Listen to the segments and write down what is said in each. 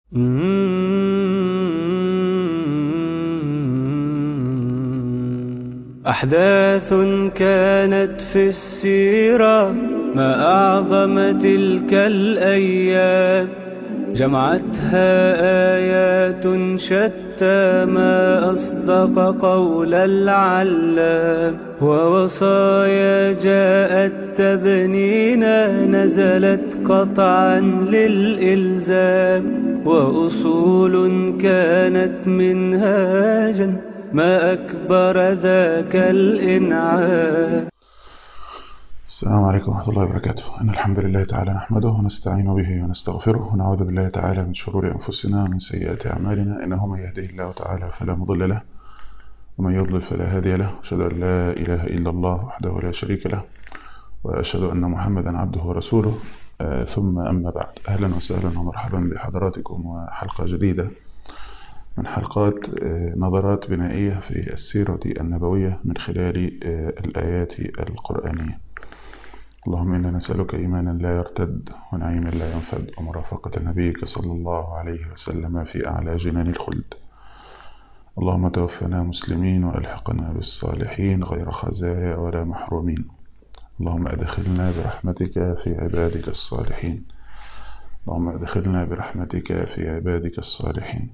أحداث كانت في السيرة ما أعظم تلك الأيام جمعتها آيات شتى ما أصدق قول العلام ووصايا جاءت تبنينا نزلت قطعا للإلزام وأصول كانت منهاجا ما أكبر ذاك الإنعام السلام عليكم ورحمة الله وبركاته إن الحمد لله تعالى نحمده ونستعين به ونستغفره ونعوذ بالله تعالى من شرور أنفسنا ومن سيئات أعمالنا إنه من يهده الله تعالى فلا مضل له ومن يضلل فلا هادي له أشهد أن لا إله إلا الله وحده لا شريك له وأشهد أن محمدا عبده ورسوله آه ثم أما بعد أهلا وسهلا ومرحبا بحضراتكم وحلقة جديدة من حلقات آه نظرات بنائية في السيرة النبوية من خلال آه الآيات القرآنية اللهم إنا نسألك إيمانا لا يرتد ونعيما لا ينفد ومرافقة نبيك صلى الله عليه وسلم في أعلى جنان الخلد اللهم توفنا مسلمين وألحقنا بالصالحين غير خزايا ولا محرومين اللهم أدخلنا برحمتك في عبادك الصالحين اللهم أدخلنا برحمتك في عبادك الصالحين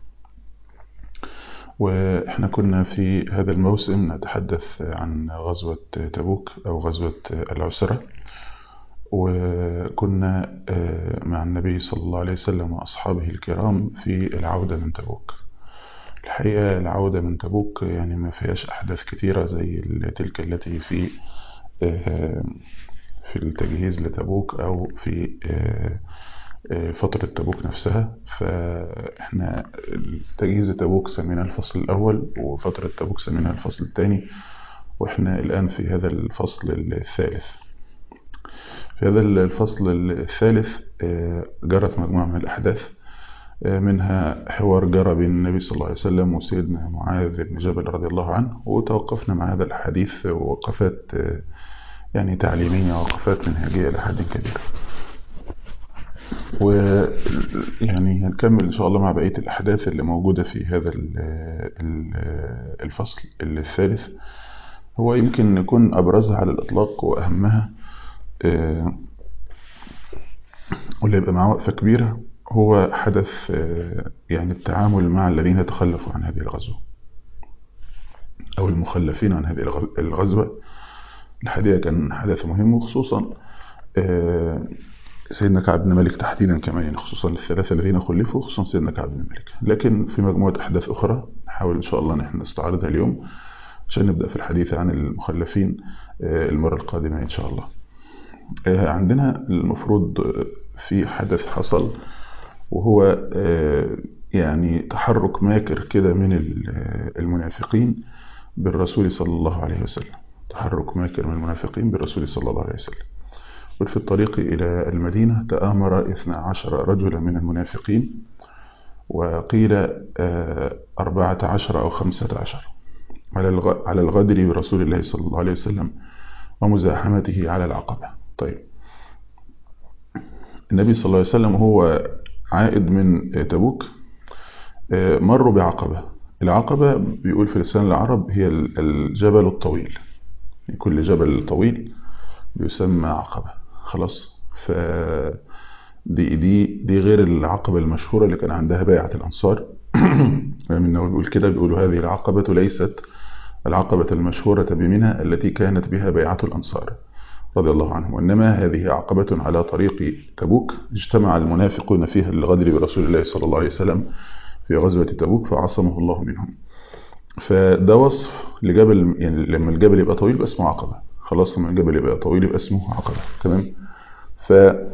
وإحنا كنا في هذا الموسم نتحدث عن غزوة تبوك أو غزوة العسرة وكنا مع النبي صلى الله عليه وسلم وأصحابه الكرام في العودة من تبوك الحقيقة العودة من تبوك يعني ما فيهاش أحداث كتيرة زي تلك التي في في التجهيز لتبوك أو في فترة تبوك نفسها فإحنا تجهيز تبوك سمينا الفصل الأول وفترة تبوك سمينا الفصل الثاني وإحنا الآن في هذا الفصل الثالث في هذا الفصل الثالث جرت مجموعة من الأحداث منها حوار جرى بين النبي صلى الله عليه وسلم وسيدنا معاذ بن جبل رضي الله عنه وتوقفنا مع هذا الحديث وقفات يعني تعليمية وقفات منهجية لحد كبير ويعني هنكمل إن شاء الله مع بقية الأحداث اللي موجودة في هذا الفصل الثالث هو يمكن يكون أبرزها على الإطلاق وأهمها واللي يبقى معاه وقفة كبيرة هو حدث يعني التعامل مع الذين تخلفوا عن هذه الغزوة أو المخلفين عن هذه الغزوة الحقيقة كان حدث مهم وخصوصا سيدنا كعب بن مالك تحديدا كمان يعني خصوصا الثلاثة الذين خلفوا خصوصا سيدنا كعب بن مالك لكن في مجموعة أحداث أخرى نحاول إن شاء الله نحن نستعرضها اليوم عشان نبدأ في الحديث عن المخلفين المرة القادمة إن شاء الله عندنا المفروض في حدث حصل وهو يعني تحرك ماكر كده من المنافقين بالرسول صلى الله عليه وسلم تحرك ماكر من المنافقين بالرسول صلى الله عليه وسلم وفي الطريق إلى المدينة تآمر 12 رجلا من المنافقين وقيل أربعة عشر أو خمسة عشر على الغدر برسول الله صلى الله عليه وسلم ومزاحمته على العقبة طيب النبي صلى الله عليه وسلم هو عائد من تبوك مروا بعقبة العقبة بيقول في لسان العرب هي الجبل الطويل كل جبل طويل بيسمى عقبة خلاص ف دي دي دي غير العقبة المشهورة اللي كان عندها بيعة الأنصار النووي بيقول كده بيقولوا هذه العقبة ليست العقبة المشهورة بمنى التي كانت بها بيعة الأنصار رضي الله عنهم وإنما هذه عقبة على طريق تبوك اجتمع المنافقون فيها للغدر برسول الله صلى الله عليه وسلم في غزوة تبوك فعصمه الله منهم فده وصف لجبل يعني لما الجبل يبقى طويل يبقى اسمه عقبة خلاص لما الجبل يبقى طويل يبقى اسمه عقبة تمام ف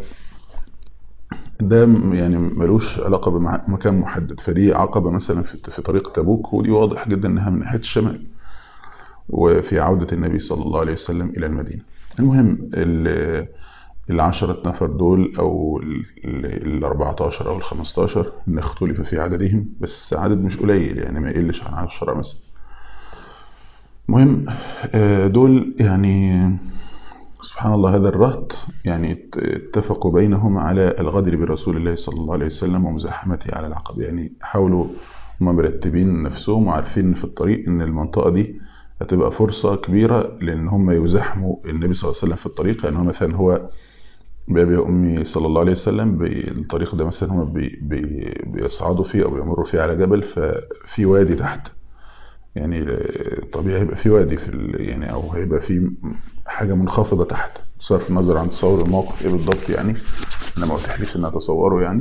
ده يعني ملوش علاقة بمكان محدد فدي عقبة مثلا في طريق تبوك ودي واضح جدا انها من ناحية الشمال وفي عودة النبي صلى الله عليه وسلم إلى المدينة المهم العشرة نفر دول أو الأربعتاشر أو الخمستاشر نختلف في عددهم بس عدد مش قليل يعني ما يقلش عن عشرة مثلا المهم دول يعني سبحان الله هذا الرهط يعني اتفقوا بينهم على الغدر برسول الله صلى الله عليه وسلم ومزاحمته على العقبة يعني حاولوا هم مرتبين نفسهم وعارفين في الطريق ان المنطقة دي هتبقى فرصة كبيرة لان هم يزاحموا النبي صلى الله عليه وسلم في الطريق لان هو مثلا هو بأبي أمي صلى الله عليه وسلم بالطريق ده مثلا هم بي بي بيصعدوا فيه أو بيمروا فيه على جبل ففي وادي تحت يعني طبيعي هيبقى في وادي في يعني أو هيبقى في حاجة منخفضة تحت بصرف النظر عن تصور الموقف إيه بالضبط يعني أنا ما قلتليش إن أتصوره يعني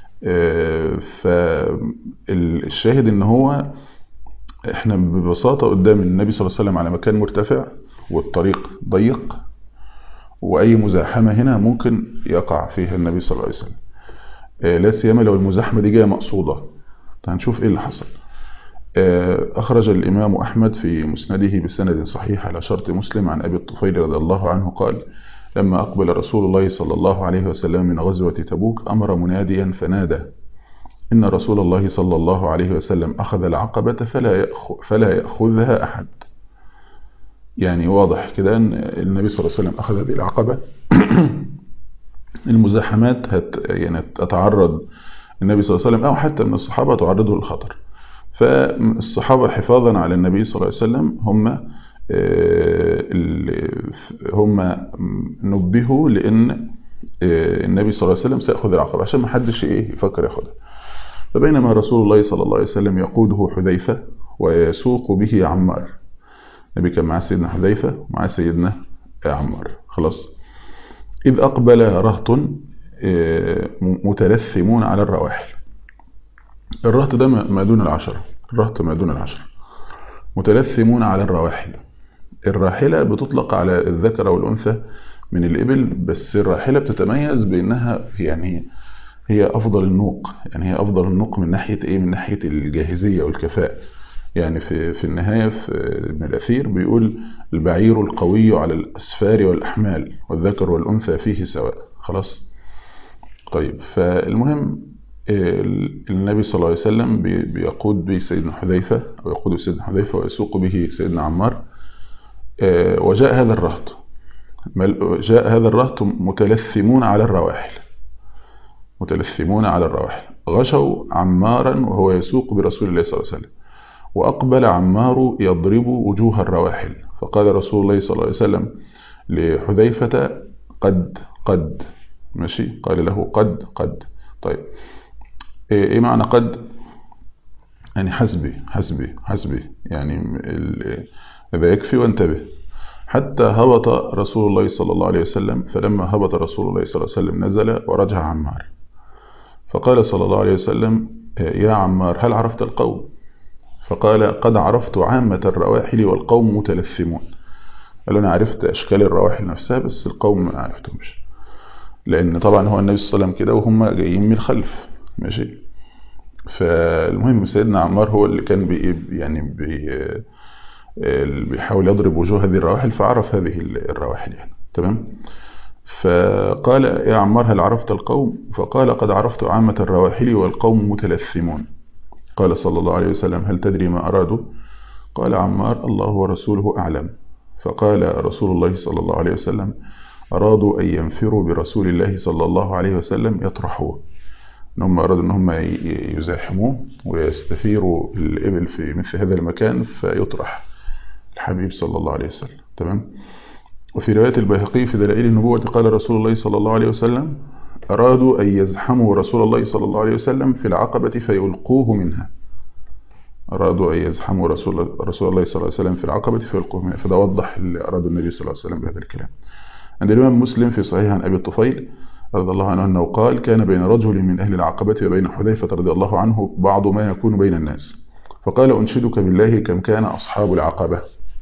فالشاهد إن هو إحنا ببساطة قدام النبي صلى الله عليه وسلم على مكان مرتفع والطريق ضيق وأي مزاحمة هنا ممكن يقع فيها النبي صلى الله عليه وسلم لا سيما لو المزاحمة دي جاية مقصودة هنشوف إيه اللي حصل أخرج الإمام أحمد في مسنده بسند صحيح على شرط مسلم عن أبي الطفيل رضي الله عنه قال لما أقبل رسول الله صلى الله عليه وسلم من غزوة تبوك أمر مناديا فنادى إن رسول الله صلى الله عليه وسلم أخذ العقبة فلا يأخذ فلا يأخذها أحد يعني واضح كده ان النبي صلى الله عليه وسلم اخذ هذه العقبة المزاحمات هت يعني تتعرض النبي صلى الله عليه وسلم او حتى من الصحابة تعرضه للخطر فالصحابة حفاظا على النبي صلى الله عليه وسلم هم هم نبهوا لان النبي صلى الله عليه وسلم سيأخذ العقبة عشان ما حدش ايه يفكر ياخدها فبينما رسول الله صلى الله عليه وسلم يقوده حذيفة ويسوق به عمار النبي كان معاه سيدنا حذيفة ومعاه سيدنا عمار خلاص إذ أقبل رهط متلثمون على الرواحل الرهط ده ما دون العشرة الرهط ما دون العشرة متلثمون على الرواحل الراحلة بتطلق على الذكر والأنثى من الإبل بس الراحلة بتتميز بأنها يعني هي أفضل النوق يعني هي أفضل النوق من ناحية إيه من ناحية الجاهزية والكفاءة يعني في في النهاية في ابن الأثير بيقول البعير القوي على الأسفار والأحمال والذكر والأنثى فيه سواء خلاص طيب فالمهم النبي صلى الله عليه وسلم بيقود به سيدنا حذيفة أو يقود سيدنا حذيفة ويسوق به سيدنا عمار وجاء هذا الرهط جاء هذا الرهط متلثمون على الرواحل متلثمون على الرواحل غشوا عمارا وهو يسوق برسول الله صلى الله عليه وسلم وأقبل عمار يضرب وجوه الرواحل فقال رسول الله صلى الله عليه وسلم لحذيفة قد قد ماشي قال له قد قد طيب ايه معنى قد يعني حسبي حسبي حسبي يعني هذا يكفي وانتبه حتى هبط رسول الله صلى الله عليه وسلم فلما هبط رسول الله صلى الله عليه وسلم نزل ورجع عمار فقال صلى الله عليه وسلم يا عمار هل عرفت القوم فقال قد عرفت عامة الرواحل والقوم متلثمون قال أنا عرفت أشكال الرواحل نفسها بس القوم ما عرفتهمش لأن طبعا هو النبي صلى الله عليه وسلم كده وهم جايين من الخلف ماشي فالمهم سيدنا عمار هو اللي كان بي يعني بي بيحاول يضرب وجوه هذه الرواحل فعرف هذه الرواحل يعني تمام فقال يا عمار هل عرفت القوم فقال قد عرفت عامة الرواحل والقوم متلثمون قال صلى الله عليه وسلم هل تدري ما أرادوا قال عمار الله ورسوله أعلم فقال رسول الله صلى الله عليه وسلم أرادوا أن ينفروا برسول الله صلى الله عليه وسلم يطرحوه أنهم أرادوا أنهم يزاحموه ويستثيروا الإبل في مثل هذا المكان فيطرح الحبيب صلى الله عليه وسلم تمام وفي رواية البيهقي في دلائل النبوة قال رسول الله صلى الله عليه وسلم أرادوا أن يزحموا رسول الله صلى الله عليه وسلم في العقبة فيلقوه منها أرادوا أن يزحموا رسول, رسول الله صلى الله عليه وسلم في العقبة فيلقوه منها فده وضح اللي أرادوا النبي صلى الله عليه وسلم بهذا الكلام عند الإمام مسلم في صحيح عن أبي الطفيل رضي الله عنه أنه قال كان بين رجل من أهل العقبة وبين حذيفة رضي الله عنه بعض ما يكون بين الناس فقال أنشدك بالله كم كان أصحاب العقبة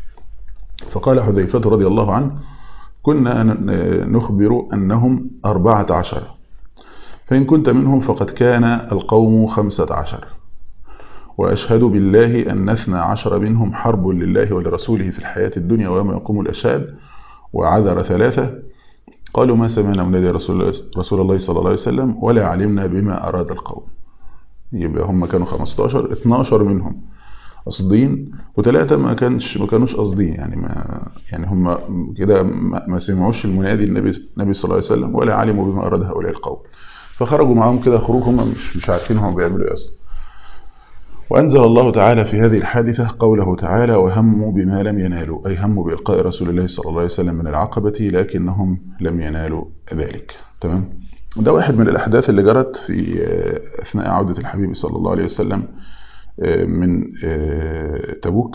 فقال حذيفة رضي الله عنه كنا نخبر أنهم أربعة عشر فإن كنت منهم فقد كان القوم خمسة عشر وأشهد بالله أن اثنى عشر منهم حرب لله ولرسوله في الحياة الدنيا ويوم يقوم الأشهاد وعذر ثلاثة قالوا ما سمعنا منادي رسول, رسول الله صلى الله عليه وسلم ولا علمنا بما أراد القوم يبقى هم كانوا 15 12 منهم قاصدين وثلاثة ما كانش ما كانوش قاصدين يعني ما يعني هم كده ما ما سمعوش المنادي النبي النبي صلى الله عليه وسلم ولا علموا بما أراد هؤلاء القوم فخرجوا معاهم كده خروج هم مش مش عارفين هم بيعملوا ايه اصلا وأنزل الله تعالى في هذه الحادثة قوله تعالى وهموا بما لم ينالوا أي هموا بإلقاء رسول الله صلى الله عليه وسلم من العقبة لكنهم لم ينالوا ذلك تمام ده واحد من الأحداث اللي جرت في أثناء عودة الحبيب صلى الله عليه وسلم من تبوك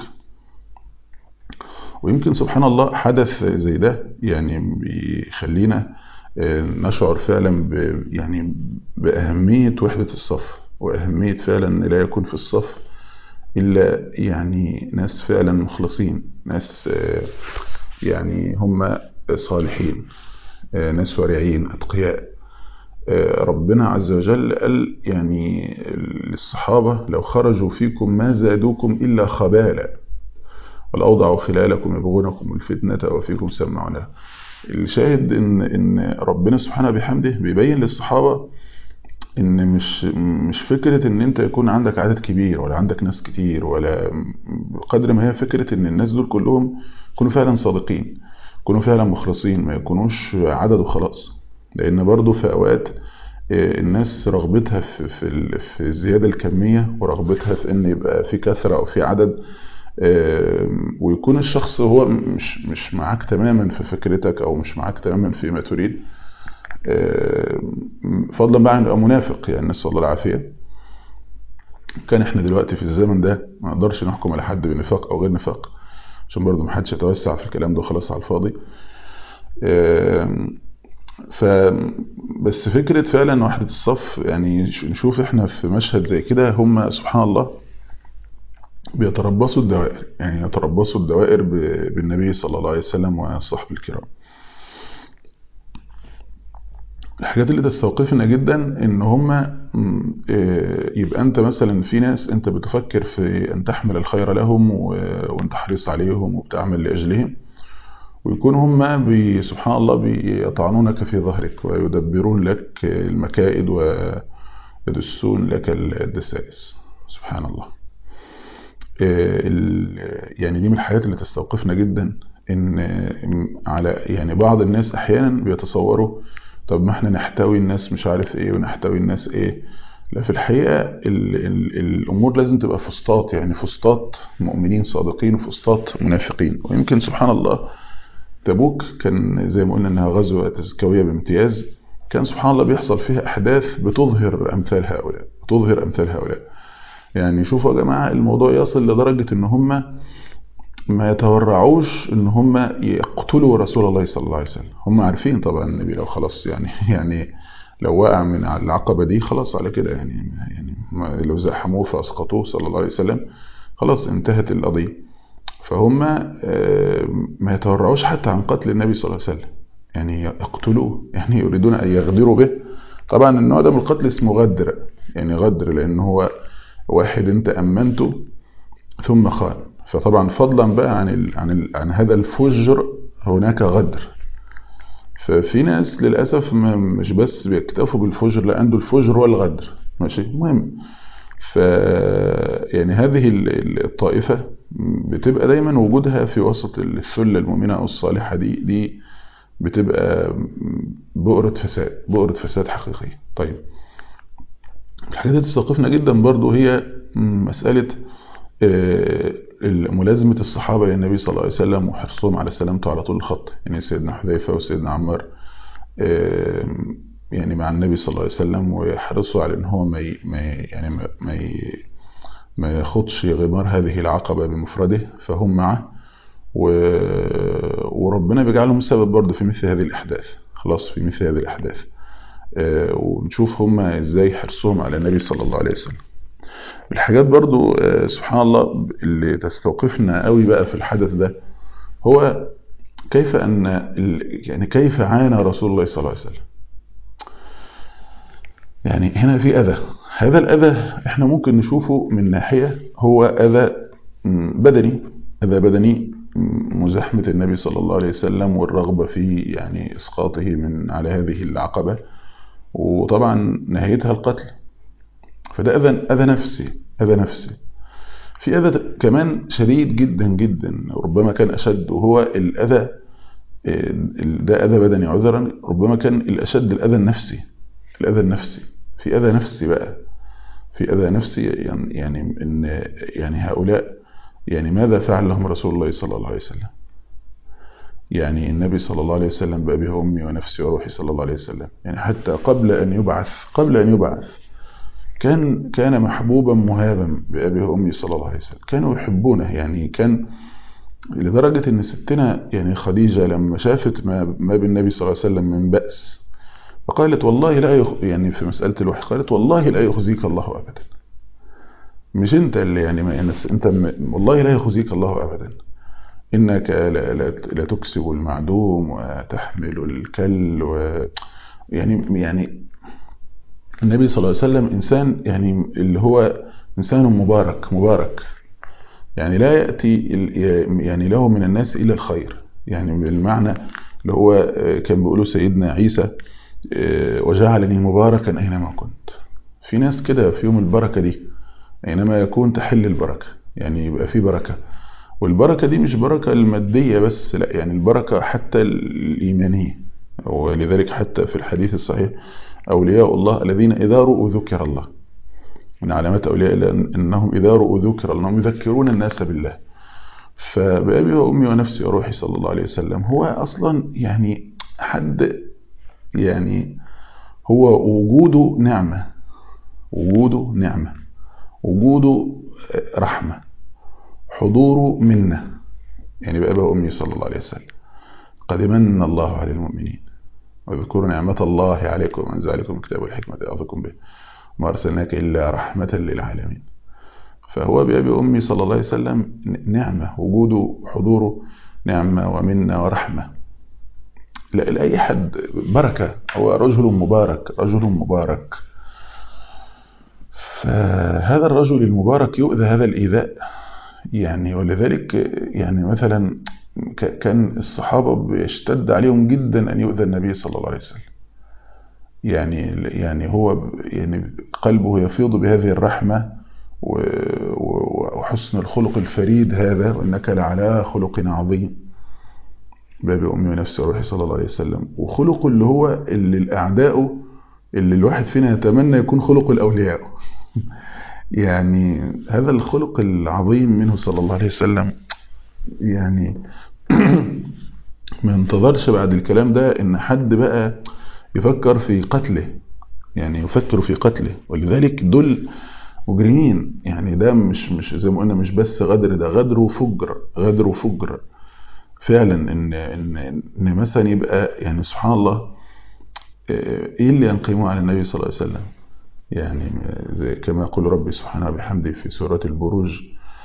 ويمكن سبحان الله حدث زي ده يعني بيخلينا نشعر فعلا ب يعني بأهمية وحدة الصف وأهمية فعلا أن لا يكون في الصف إلا يعني ناس فعلا مخلصين ناس يعني هم صالحين ناس ورعين أتقياء ربنا عز وجل قال يعني للصحابة لو خرجوا فيكم ما زادوكم إلا خبالا والأوضعوا خلالكم يبغونكم الفتنة وفيكم سمعون لها الشاهد إن, إن ربنا سبحانه بحمده بيبين للصحابة ان مش مش فكره ان انت يكون عندك عدد كبير ولا عندك ناس كتير ولا قدر ما هي فكره ان الناس دول كلهم يكونوا فعلا صادقين يكونوا فعلا مخلصين ما يكونوش عدد وخلاص لان برضو في اوقات الناس رغبتها في في في الزياده الكميه ورغبتها في ان يبقى في كثره او في عدد ويكون الشخص هو مش مش معاك تماما في فكرتك او مش معاك تماما فيما تريد فضلا بقى عن يبقى منافق يعني نسال الله العافيه كان احنا دلوقتي في الزمن ده ما نقدرش نحكم على حد بنفاق او غير نفاق عشان برضه ما حدش يتوسع في الكلام ده وخلاص على الفاضي ف بس فكره فعلا وحده الصف يعني نشوف احنا في مشهد زي كده هم سبحان الله بيتربصوا الدوائر يعني يتربصوا الدوائر بالنبي صلى الله عليه وسلم والصحب الكرام الحاجات اللي تستوقفنا جدا ان هما يبقى انت مثلا في ناس انت بتفكر في ان تحمل الخير لهم وانت حريص عليهم وبتعمل لاجلهم ويكون هما بي سبحان الله بيطعنونك في ظهرك ويدبرون لك المكائد ويدسون لك الدسائس سبحان الله يعني دي من الحاجات اللي تستوقفنا جدا ان على يعني بعض الناس احيانا بيتصوروا طب ما احنا نحتوي الناس مش عارف ايه ونحتوي الناس ايه لا في الحقيقة ال ال الأمور لازم تبقى فسطاط يعني فسطاط مؤمنين صادقين وفسطاط منافقين ويمكن سبحان الله تبوك كان زي ما قلنا انها غزوة تزكوية بامتياز كان سبحان الله بيحصل فيها أحداث بتظهر أمثال هؤلاء بتظهر أمثال هؤلاء يعني شوفوا يا جماعة الموضوع يصل لدرجة ان هم ما يتورعوش ان هم يقتلوا رسول الله صلى الله عليه وسلم هم عارفين طبعا النبي لو خلاص يعني يعني لو وقع من على العقبة دي خلاص على كده يعني يعني لو زحموه فاسقطوه صلى الله عليه وسلم خلاص انتهت القضية فهم ما يتورعوش حتى عن قتل النبي صلى الله عليه وسلم يعني يقتلوه يعني يريدون ان يغدروا به طبعا النوع ده من القتل اسمه غدر يعني غدر لان هو واحد انت امنته ثم خان فطبعا فضلا بقى عن ال عن ال عن هذا الفجر هناك غدر ففي ناس للاسف مش بس بيكتفوا بالفجر لا عنده الفجر والغدر ماشي المهم ف يعني هذه الطائفه بتبقى دايما وجودها في وسط الثله المؤمنه او الصالحه دي دي بتبقى بؤره فساد بؤره فساد حقيقيه طيب الحاجات اللي تستوقفنا جدا برضو هي مساله ملازمة الصحابة للنبي صلى الله عليه وسلم وحرصهم على سلامته على طول الخط يعني سيدنا حذيفة وسيدنا عمار يعني مع النبي صلى الله عليه وسلم ويحرصوا على ان هو ما يعني ما ما, ما ياخدش غمار هذه العقبة بمفرده فهم معه وربنا بيجعلهم سبب برضه في مثل هذه الأحداث خلاص في مثل هذه الأحداث ونشوف هم ازاي حرصهم على النبي صلى الله عليه وسلم الحاجات برضو سبحان الله اللي تستوقفنا قوي بقى في الحدث ده هو كيف أن يعني كيف عانى رسول الله صلى الله عليه وسلم يعني هنا في أذى هذا الأذى احنا ممكن نشوفه من ناحية هو أذى بدني أذى بدني مزاحمة النبي صلى الله عليه وسلم والرغبة في يعني إسقاطه من على هذه العقبة وطبعا نهايتها القتل فده أذى أذى نفسي أذى نفسي في أذى كمان شديد جدا جدا ربما كان أشد وهو الأذى ده أذى بدني عذرا ربما كان الأشد الأذى النفسي الأذى النفسي في أذى نفسي بقى في أذى نفسي يعني يعني إن يعني هؤلاء يعني ماذا فعل لهم رسول الله صلى الله عليه وسلم يعني النبي صلى الله عليه وسلم بأبي وأمي ونفسي وروحي صلى الله عليه وسلم يعني حتى قبل أن يبعث قبل أن يبعث كان كان محبوبا مهابا بأبي وأمي صلى الله عليه وسلم كانوا يحبونه يعني كان لدرجة أن ستنا يعني خديجة لما شافت ما, ما بالنبي صلى الله عليه وسلم من بأس فقالت والله لا يخ... يعني في مسألة الوحي قالت والله لا يخزيك الله أبدا مش انت اللي يعني ما يعني انت م... والله لا يخزيك الله أبدا إنك لا, لا, لا تكسب المعدوم وتحمل الكل و يعني يعني النبي صلى الله عليه وسلم إنسان يعني اللي هو إنسان مبارك مبارك يعني لا يأتي يعني له من الناس إلا الخير يعني بالمعنى اللي هو كان بيقوله سيدنا عيسى وجعلني مباركا أينما كنت في ناس كده في يوم البركة دي أينما يكون تحل البركة يعني يبقى في بركة والبركة دي مش بركة المادية بس لا يعني البركة حتى الإيمانية ولذلك حتى في الحديث الصحيح أولياء الله الذين إذا رؤوا ذكر الله من علامات أولياء أنهم إذا رؤوا ذكر الله أنهم يذكرون الناس بالله فبأبي وأمي ونفسي وروحي صلى الله عليه وسلم هو أصلا يعني حد يعني هو وجوده نعمة وجوده نعمة وجوده رحمة حضوره منة يعني بأبي وأمي صلى الله عليه وسلم قد من الله على المؤمنين واذكروا نعمة الله عليكم وأنزل عليكم الكتاب والحكمة يعظكم به ما أرسلناك إلا رحمة للعالمين فهو بأبي أمي صلى الله عليه وسلم نعمة وجوده حضوره نعمة ومنة ورحمة لا لأي حد بركة هو رجل مبارك رجل مبارك فهذا الرجل المبارك يؤذى هذا الإيذاء يعني ولذلك يعني مثلا كان الصحابة بيشتد عليهم جدا أن يؤذى النبي صلى الله عليه وسلم يعني يعني هو يعني قلبه يفيض بهذه الرحمة وحسن الخلق الفريد هذا وإنك لعلى خلق عظيم باب أمي ونفسي وروحي صلى الله عليه وسلم وخلقه اللي هو اللي الأعداء اللي الواحد فينا يتمنى يكون خلق الأولياء يعني هذا الخلق العظيم منه صلى الله عليه وسلم يعني ما انتظرش بعد الكلام ده ان حد بقى يفكر في قتله يعني يفكر في قتله ولذلك دول مجرمين يعني ده مش مش زي ما قلنا مش بس غدر ده غدر وفجر غدر وفجر فعلا ان ان ان مثلا يبقى يعني سبحان الله ايه اللي ينقموا على النبي صلى الله عليه وسلم يعني زي كما يقول ربي سبحانه وبحمده في سورة البروج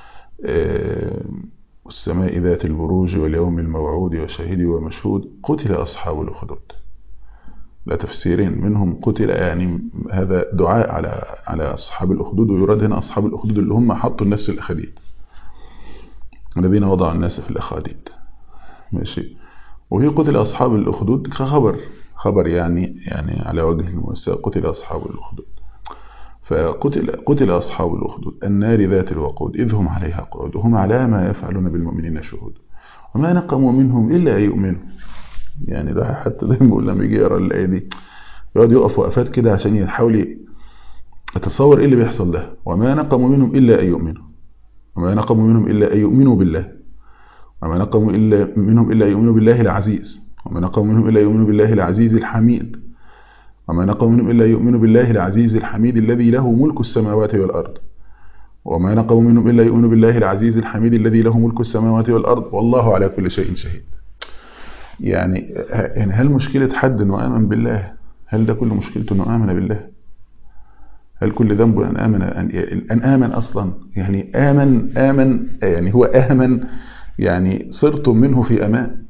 والسماء ذات البروج واليوم الموعود وشهيد ومشهود قتل أصحاب الأخدود لا تفسيرين منهم قتل يعني هذا دعاء على على أصحاب الأخدود ويراد هنا أصحاب الأخدود اللي هم حطوا الناس في الأخاديد الذين وضعوا الناس في الأخاديد ماشي وهي قتل أصحاب الأخدود كخبر خبر يعني يعني على وجه الموسى قتل أصحاب الأخدود فقتل قتل أصحاب الأخدود النار ذات الوقود إذ هم عليها قعود وهم على ما يفعلون بالمؤمنين شهود وما نقموا منهم إلا أن يؤمنوا يعني ده حتى دايما بقول لما يجي يقرا الآية دي يقعد يقف وقفات كده عشان يحاول يتصور إيه اللي بيحصل ده وما نقموا منهم إلا أن يؤمنوا وما نقموا منهم إلا أن يؤمنوا بالله وما نقموا إلا منهم إلا أن يؤمنوا بالله العزيز وما نقموا منهم إلا أن يؤمنوا بالله العزيز الحميد وما نقموا منهم إلا يؤمنوا بالله العزيز الحميد الذي له ملك السماوات والأرض وما نقموا منهم إلا يؤمنوا بالله العزيز الحميد الذي له ملك السماوات والأرض والله على كل شيء شهيد يعني يعني هل مشكلة حد أنه آمن بالله هل ده كل مشكلته أنه آمن بالله هل كل ذنبه أن آمن أن, أن آمن أصلا يعني آمن آمن يعني هو آمن يعني صرتم منه في أمان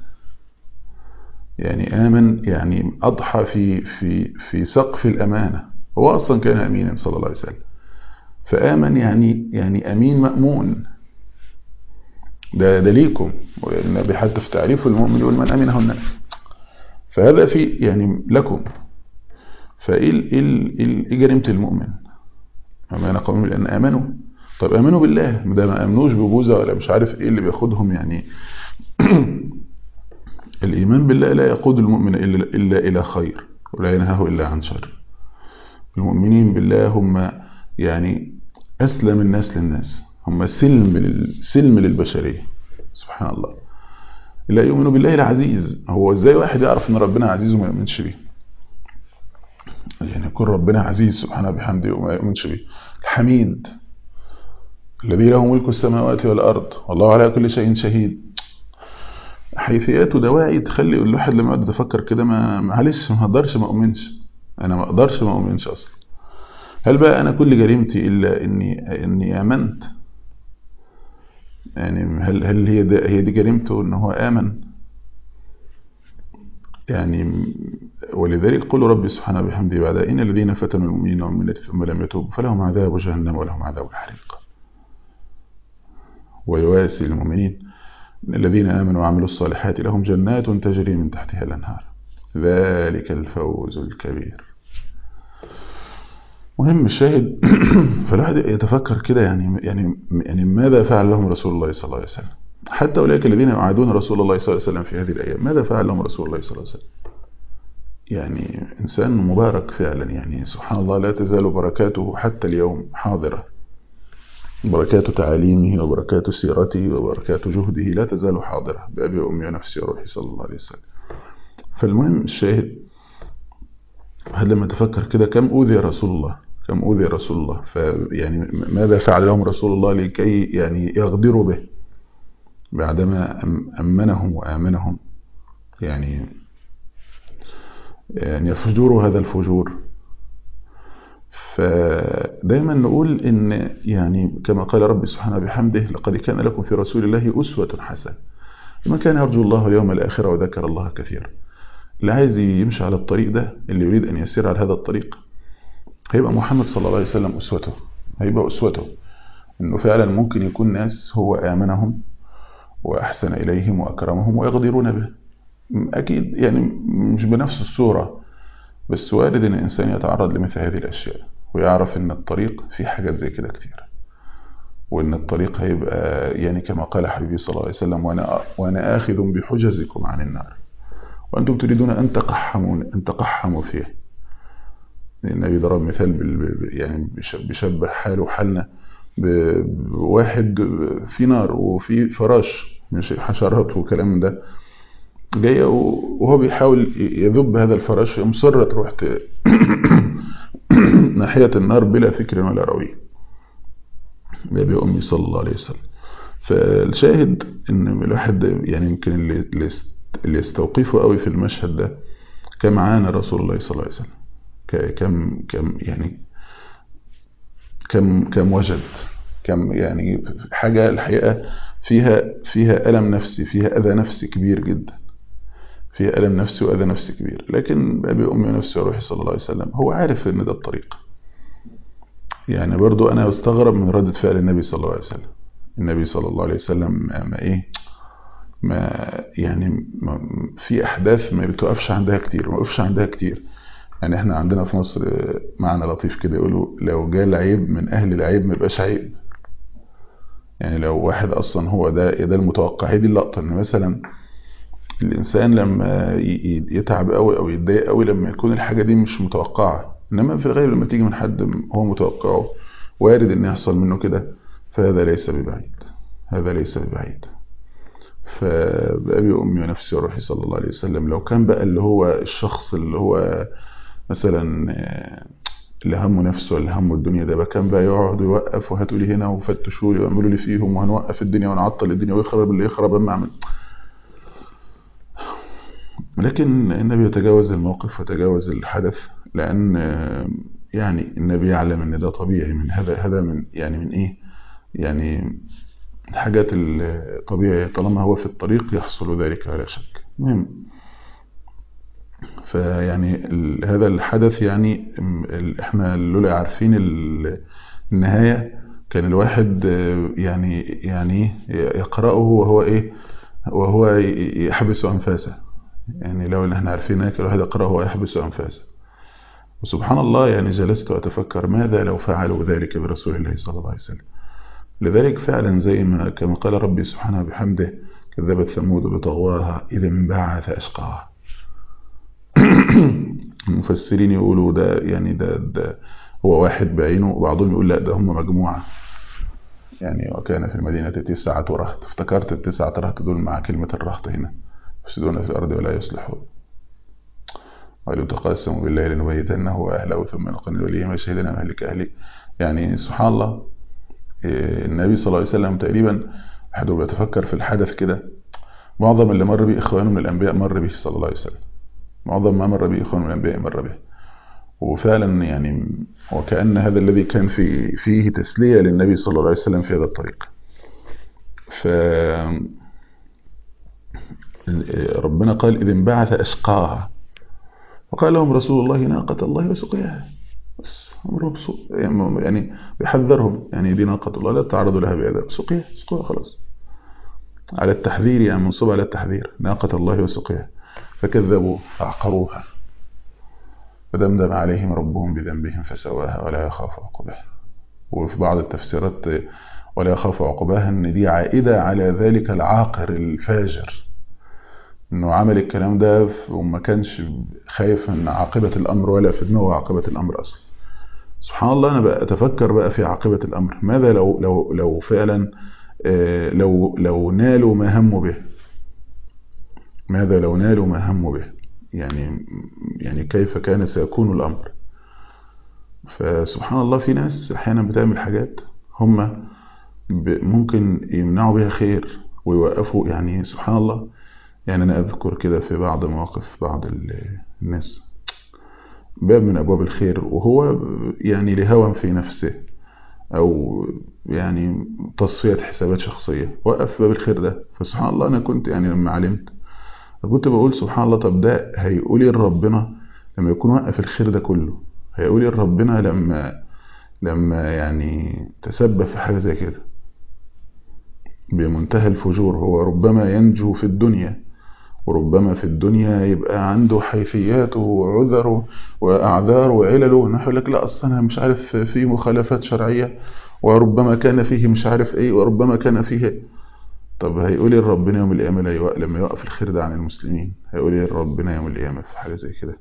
يعني آمن يعني أضحى في في في سقف الأمانة هو أصلا كان أمينا صلى الله عليه وسلم فآمن يعني يعني أمين مأمون ده ده ليكم والنبي حتى في تعريف المؤمن يقول من أمنه الناس فهذا في يعني لكم فإيه إيه إيه جريمة المؤمن وما نقوم لأن آمنوا طب امنوا بالله ده ما امنوش ببوذا ولا مش عارف ايه اللي بياخدهم يعني الايمان بالله لا يقود المؤمن الا الا الى خير ولا ينهاه الا عن شر المؤمنين بالله هم يعني اسلم الناس للناس هم سلم لل... سلم للبشريه سبحان الله لا يؤمن بالله العزيز هو ازاي واحد يعرف ان ربنا عزيز وما يؤمنش بيه يعني يكون ربنا عزيز سبحانه بحمده وما يؤمنش بيه الحميد الذي له ملك السماوات والأرض والله على كل شيء شهيد حيثيات ودواعي تخلي الواحد لما يقعد يتفكر كده ما معلش ما اقدرش ما اؤمنش انا ما اقدرش ما اؤمنش اصلا هل بقى انا كل جريمتي الا اني اني امنت يعني هل هل هي دي هي دي جريمته ان هو امن يعني ولذلك قل ربي سبحانه بحمده بعد ان الذين فتنوا المؤمنين والمؤمنات ثم لم يتوبوا فلهم عذاب جهنم ولهم عذاب الحريق ويواسي المؤمنين الذين آمنوا وعملوا الصالحات لهم جنات تجري من تحتها الأنهار ذلك الفوز الكبير مهم الشاهد فالواحد يتفكر كده يعني يعني يعني ماذا فعل لهم رسول الله صلى الله عليه وسلم حتى أولئك الذين يعادون رسول الله صلى الله عليه وسلم في هذه الأيام ماذا فعل لهم رسول الله صلى الله عليه وسلم يعني إنسان مبارك فعلا يعني سبحان الله لا تزال بركاته حتى اليوم حاضرة بركات تعاليمه وبركات سيرته وبركات جهده لا تزال حاضرة بأبي وأمي ونفسي وروحي صلى الله عليه وسلم فالمهم الشاهد هل لما تفكر كده كم أوذي رسول الله كم أوذي رسول الله فيعني ماذا فعل لهم رسول الله لكي يعني يغدروا به بعدما أمنهم وآمنهم يعني يعني يفجروا هذا الفجور فدايما نقول ان يعني كما قال ربي سبحانه بحمده لقد كان لكم في رسول الله أسوة حسنة لمن كان يرجو الله اليوم الآخرة وذكر الله كثيرا اللي عايز يمشي على الطريق ده اللي يريد أن يسير على هذا الطريق هيبقى محمد صلى الله عليه وسلم أسوته هيبقى أسوته إنه فعلا ممكن يكون ناس هو آمنهم وأحسن إليهم وأكرمهم ويغدرون به أكيد يعني مش بنفس الصورة بس وارد ان الانسان يتعرض لمثل هذه الاشياء ويعرف ان الطريق فيه حاجات زي كده كتير وان الطريق هيبقى يعني كما قال حبيبي صلى الله عليه وسلم وانا وانا اخذ بحجزكم عن النار وانتم تريدون ان تقحموا ان تقحموا فيه النبي ضرب مثال يعني بيشبه حاله حالنا بواحد في نار وفي فراش مش حشرات وكلام ده جاية وهو بيحاول يذب هذا الفراش مصرة تروح ناحية النار بلا فكر ولا روي بأبي أمي صلى الله عليه وسلم فالشاهد ان الواحد يعني يمكن اللي, اللي يستوقفه قوي في المشهد ده كم عانى رسول الله صلى الله عليه وسلم كم كم يعني كم كم وجد كم يعني حاجة الحقيقة فيها فيها ألم نفسي فيها أذى نفسي كبير جدا فيها ألم نفسي وأذى نفسي كبير لكن بأبي أمي ونفسي وروحي صلى الله عليه وسلم هو عارف إن ده الطريق يعني برضو أنا بستغرب من ردة فعل النبي صلى الله عليه وسلم النبي صلى الله عليه وسلم ما, ما إيه ما يعني ما في أحداث ما بتوقفش عندها كتير ما بتوقفش عندها كتير يعني احنا عندنا في مصر معنى لطيف كده يقولوا لو جاء العيب من أهل العيب ما يبقاش عيب يعني لو واحد أصلا هو ده ده المتوقع هي دي اللقطة إن مثلا الإنسان لما يتعب قوي أو يتضايق قوي لما يكون الحاجة دي مش متوقعة إنما في الغالب لما تيجي من حد هو متوقعه وارد إن يحصل منه كده فهذا ليس ببعيد هذا ليس ببعيد فبأبي وأمي ونفسي وروحي صلى الله عليه وسلم لو كان بقى اللي هو الشخص اللي هو مثلا اللي همه نفسه اللي همه الدنيا ده بقى كان بقى يقعد يوقف وهاتوا لي هنا وفتشوا لي واعملوا لي فيهم وهنوقف الدنيا ونعطل الدنيا ويخرب اللي يخرب اما اعمل لكن النبي يتجاوز الموقف وتجاوز الحدث لأن يعني النبي يعلم ان ده طبيعي من هذا هذا من يعني من ايه يعني الحاجات الطبيعية طالما هو في الطريق يحصل ذلك ولا شك مهم فيعني هذا الحدث يعني احنا لولا عارفين النهاية كان الواحد يعني يعني يقرأه وهو ايه وهو يحبس أنفاسه يعني لو ان احنا عارفين هيك الواحد يقرأه وهو يحبس أنفاسه وسبحان الله يعني جلست وأتفكر ماذا لو فعلوا ذلك برسول الله صلى الله عليه وسلم لذلك فعلا زي ما كما قال ربي سبحانه بحمده كذبت ثمود بطغواها إذ انبعث أشقاها المفسرين يقولوا ده يعني ده, ده هو واحد بعينه وبعضهم يقول لا ده هم مجموعة يعني وكان في المدينة تسعة رهط افتكرت التسعة رهط دول مع كلمة الرهط هنا يفسدون في الأرض ولا يصلحون قالوا تقاسموا بالله لنبيتنه وأهله ثم نقل وليه ما شهدنا مهلك أهلي يعني سبحان الله النبي صلى الله عليه وسلم تقريبا أحد بيتفكر في الحدث كده معظم اللي مر به إخوانه من الأنبياء مر به صلى الله عليه وسلم معظم ما مر به إخوانه من الأنبياء مر به وفعلا يعني وكأن هذا الذي كان في فيه تسلية للنبي صلى الله عليه وسلم في هذا الطريق ف ربنا قال إذ انبعث أشقاها وقال لهم رسول الله ناقة الله وسقياها بس أمره يعني بيحذرهم يعني دي ناقة الله لا تعرضوا لها بعذاب سقياها سقوها خلاص على التحذير يعني منصوب على التحذير ناقة الله وسقياها فكذبوا فعقروها فدمدم عليهم ربهم بذنبهم فسواها ولا يخاف عقباها وفي بعض التفسيرات ولا يخاف عقباها ان دي عائدة على ذلك العاقر الفاجر انه عمل الكلام ده وما كانش خايف من عاقبة الامر ولا في دماغه عاقبة الامر اصلا سبحان الله انا بقى اتفكر بقى في عاقبة الامر ماذا لو لو لو فعلا لو لو نالوا ما هموا به ماذا لو نالوا ما هموا به يعني يعني كيف كان سيكون الأمر فسبحان الله في ناس أحيانا بتعمل حاجات هم ممكن يمنعوا بها خير ويوقفوا يعني سبحان الله يعني أنا أذكر كده في بعض مواقف بعض الناس باب من أبواب الخير وهو يعني لهوى في نفسه أو يعني تصفية حسابات شخصية وقف باب الخير ده فسبحان الله أنا كنت يعني لما علمت كنت بقول سبحان الله طب ده هيقولي لربنا لما يكون وقف الخير ده كله هيقولي لربنا لما لما يعني تسبب في حاجة زي كده بمنتهى الفجور هو ربما ينجو في الدنيا وربما في الدنيا يبقى عنده حيثياته وعذره وأعذار وعلله نحو لك لا أصلا مش عارف في مخالفات شرعية وربما كان فيه مش عارف ايه وربما كان فيه طب هيقولي ربنا يوم القيامة لما يوقف الخير ده عن المسلمين هيقولي ربنا يوم القيامة في حاجة زي كده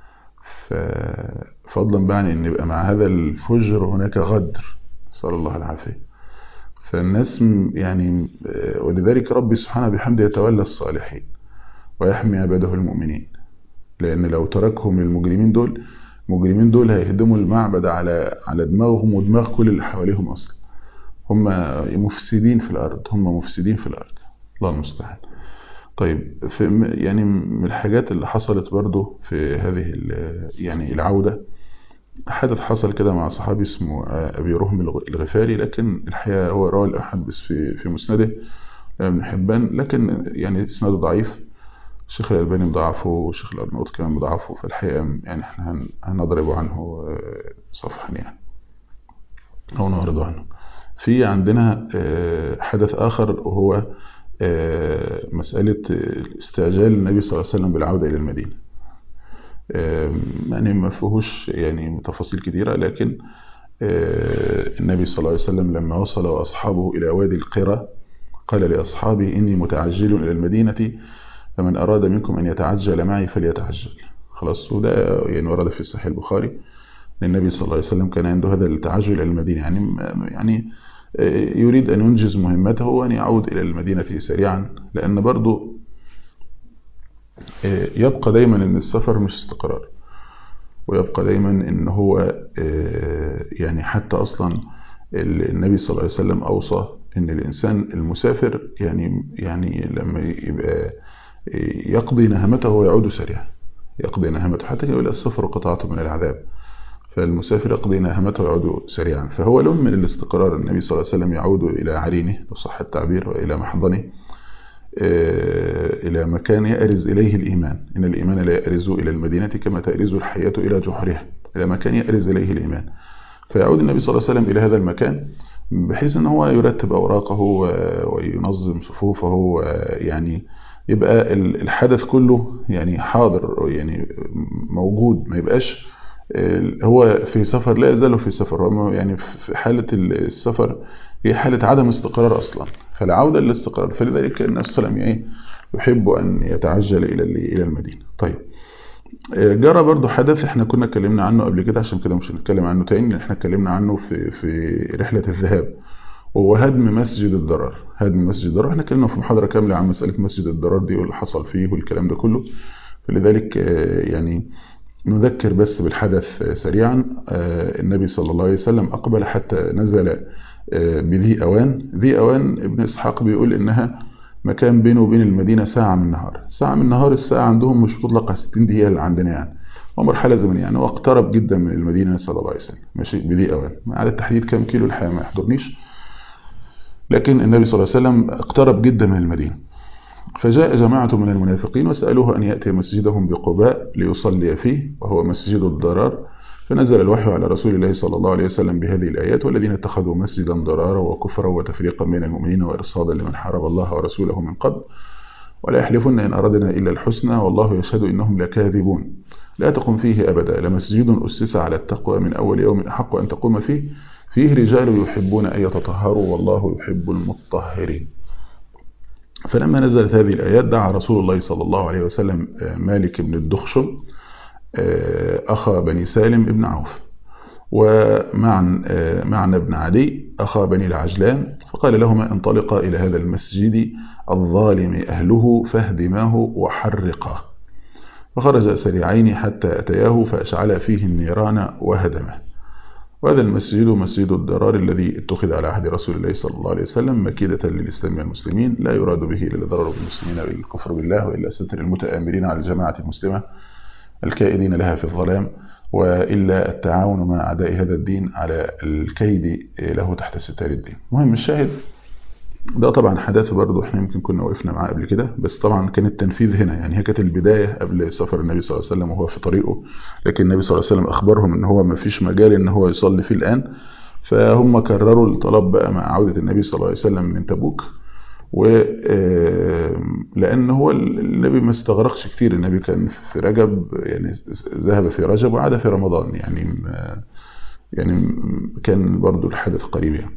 ففضلا بقى عن ان يبقى مع هذا الفجر هناك غدر صلى الله العافية فالناس يعني ولذلك ربي سبحانه بحمده يتولى الصالحين ويحمي عباده المؤمنين لأن لو تركهم للمجرمين دول المجرمين دول هيهدموا المعبد على على دماغهم ودماغ كل اللي حواليهم أصلا هم مفسدين في الأرض هم مفسدين في الأرض الله المستعان طيب في يعني من الحاجات اللي حصلت برضو في هذه يعني العودة حدث حصل كده مع صحابي اسمه أبي رهم الغفاري لكن الحقيقة هو روى الأحد بس في في مسنده ابن حبان لكن يعني اسناده ضعيف الشيخ الألباني مضاعفه والشيخ الأرناؤوط كمان مضاعفه فالحقيقة يعني احنا هنضرب عنه صفحا يعني أو نعرض عنه في عندنا حدث آخر وهو مسألة استعجال النبي صلى الله عليه وسلم بالعودة إلى المدينة يعني ما فيهوش يعني تفاصيل كثيرة لكن النبي صلى الله عليه وسلم لما وصل وأصحابه إلى وادي القرى قال لأصحابه إني متعجل إلى المدينة فمن أراد منكم أن يتعجل معي فليتعجل خلاص وده يعني ورد في صحيح البخاري النبي صلى الله عليه وسلم كان عنده هذا التعجل إلى المدينة يعني يعني يريد أن ينجز مهمته وأن يعود إلى المدينة سريعا لأن برضو يبقى دايما أن السفر مش استقرار ويبقى دايما أن هو يعني حتى أصلا النبي صلى الله عليه وسلم أوصى أن الإنسان المسافر يعني يعني لما يبقى يقضي نهمته ويعود سريعا يقضي نهمته حتى يقول السفر قطعة من العذاب فالمسافر يقضي نهمته ويعود سريعا فهو له من الاستقرار النبي صلى الله عليه وسلم يعود إلى عرينه لو صح التعبير وإلى محضنه إلى مكان يأرز إليه الإيمان إن الإيمان لا يأرز إلى المدينة كما تأرز الحياة إلى جحرها إلى مكان يأرز إليه الإيمان فيعود النبي صلى الله عليه وسلم إلى هذا المكان بحيث أنه هو يرتب أوراقه وينظم صفوفه ويعني يبقى الحدث كله يعني حاضر يعني موجود ما يبقاش هو في سفر لا يزال في سفر هو يعني في حالة السفر هي حالة عدم استقرار أصلا فالعودة للاستقرار فلذلك النبي صلى الله عليه وسلم يحب أن يتعجل إلى إلى المدينة طيب جرى برضو حدث احنا كنا اتكلمنا عنه قبل كده عشان كده مش هنتكلم عنه تاني احنا اتكلمنا عنه في في رحلة الذهاب وهو هدم مسجد الضرار هدم مسجد الضرار احنا اتكلمنا في محاضرة كاملة عن مسألة مسجد الضرار دي واللي حصل فيه والكلام ده كله فلذلك يعني نذكر بس بالحدث سريعا النبي صلى الله عليه وسلم أقبل حتى نزل بذي أوان ذي أوان ابن إسحاق بيقول إنها مكان بينه وبين المدينة ساعة من النهار ساعة من النهار الساعة عندهم مش بتطلق على 60 دقيقة اللي عندنا يعني ومرحلة زمنية يعني واقترب جدا من المدينة صلى الله عليه وسلم ماشي بذي أوان على التحديد كم كيلو الحقيقة ما يحضرنيش لكن النبي صلى الله عليه وسلم اقترب جدا من المدينة فجاء جماعة من المنافقين وسألوه أن يأتي مسجدهم بقباء ليصلي فيه وهو مسجد الضرار فنزل الوحي على رسول الله صلى الله عليه وسلم بهذه الآيات والذين اتخذوا مسجدا ضرارا وكفرا وتفريقا بين المؤمنين وإرصادا لمن حارب الله ورسوله من قبل ولا يحلفن إن أردنا إلا الحسنى والله يشهد إنهم لكاذبون لا تقم فيه أبدا لمسجد أسس على التقوى من أول يوم أحق أن تقوم فيه فيه رجال يحبون أن يتطهروا والله يحب المطهرين فلما نزلت هذه الآيات دعا رسول الله صلى الله عليه وسلم مالك بن الدخشم أخا بني سالم بن عوف ومعن معنى بن عدي أخا بني العجلان فقال لهما انطلقا إلى هذا المسجد الظالم أهله فاهدماه وحرقاه فخرج سريعين حتى أتياه فأشعل فيه النيران وهدمه وهذا المسجد مسجد الضرار الذي اتخذ على عهد رسول الله صلى الله عليه وسلم مكيدة للإسلام والمسلمين لا يراد به إلا الضرر بالمسلمين بالكفر بالله وإلا ستر المتآمرين على الجماعة المسلمة الكائدين لها في الظلام وإلا التعاون مع أعداء هذا الدين على الكيد له تحت ستار الدين مهم الشاهد ده طبعا حدث برضه احنا يمكن كنا وقفنا معاه قبل كده بس طبعا كان التنفيذ هنا يعني هي كانت البداية قبل سفر النبي صلى الله عليه وسلم وهو في طريقه لكن النبي صلى الله عليه وسلم أخبرهم ان هو ما فيش مجال ان هو يصلي فيه الآن فهم كرروا الطلب بقى مع عودة النبي صلى الله عليه وسلم من تبوك و لأن هو النبي ما استغرقش كتير النبي كان في رجب يعني ذهب في رجب وعاد في رمضان يعني يعني كان برضو الحدث قريب يعني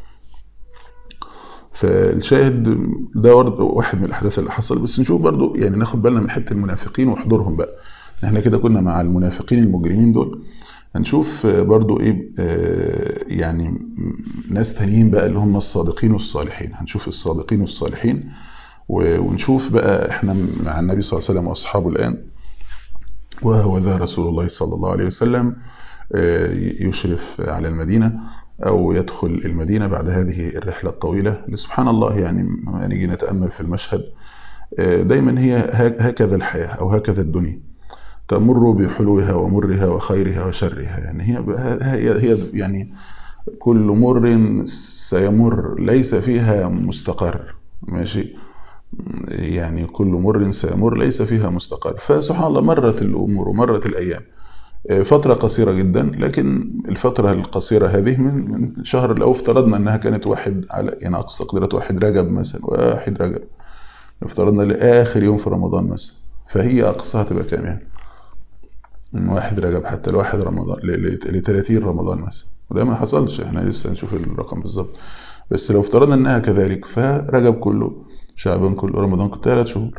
فالشاهد ده برضه واحد من الاحداث اللي حصل بس نشوف برضه يعني ناخد بالنا من حته المنافقين وحضورهم بقى احنا كده كنا مع المنافقين المجرمين دول هنشوف برضه ايه يعني ناس تانيين بقى اللي هم الصادقين والصالحين هنشوف الصادقين والصالحين ونشوف بقى احنا مع النبي صلى الله عليه وسلم واصحابه الان وهو ذا رسول الله صلى الله عليه وسلم يشرف على المدينه أو يدخل المدينة بعد هذه الرحلة الطويلة سبحان الله يعني ما نيجي نتأمل في المشهد دايما هي هكذا الحياة أو هكذا الدنيا تمر بحلوها ومرها وخيرها وشرها يعني هي هي هي يعني كل مر سيمر ليس فيها مستقر ماشي يعني كل مر سيمر ليس فيها مستقر فسبحان الله مرت الأمور ومرت الأيام فترة قصيرة جدا لكن الفترة القصيرة هذه من من شهر لو افترضنا انها كانت واحد على يعني اقصى قدرة واحد رجب مثلا واحد رجب افترضنا لاخر يوم في رمضان مثلا فهي اقصاها تبقى كام يعني من واحد رجب حتى لواحد رمضان ل 30 رمضان مثلا وده ما حصلش احنا لسه هنشوف الرقم بالظبط بس لو افترضنا انها كذلك فرجب كله شعبان كله رمضان كله ثلاث شهور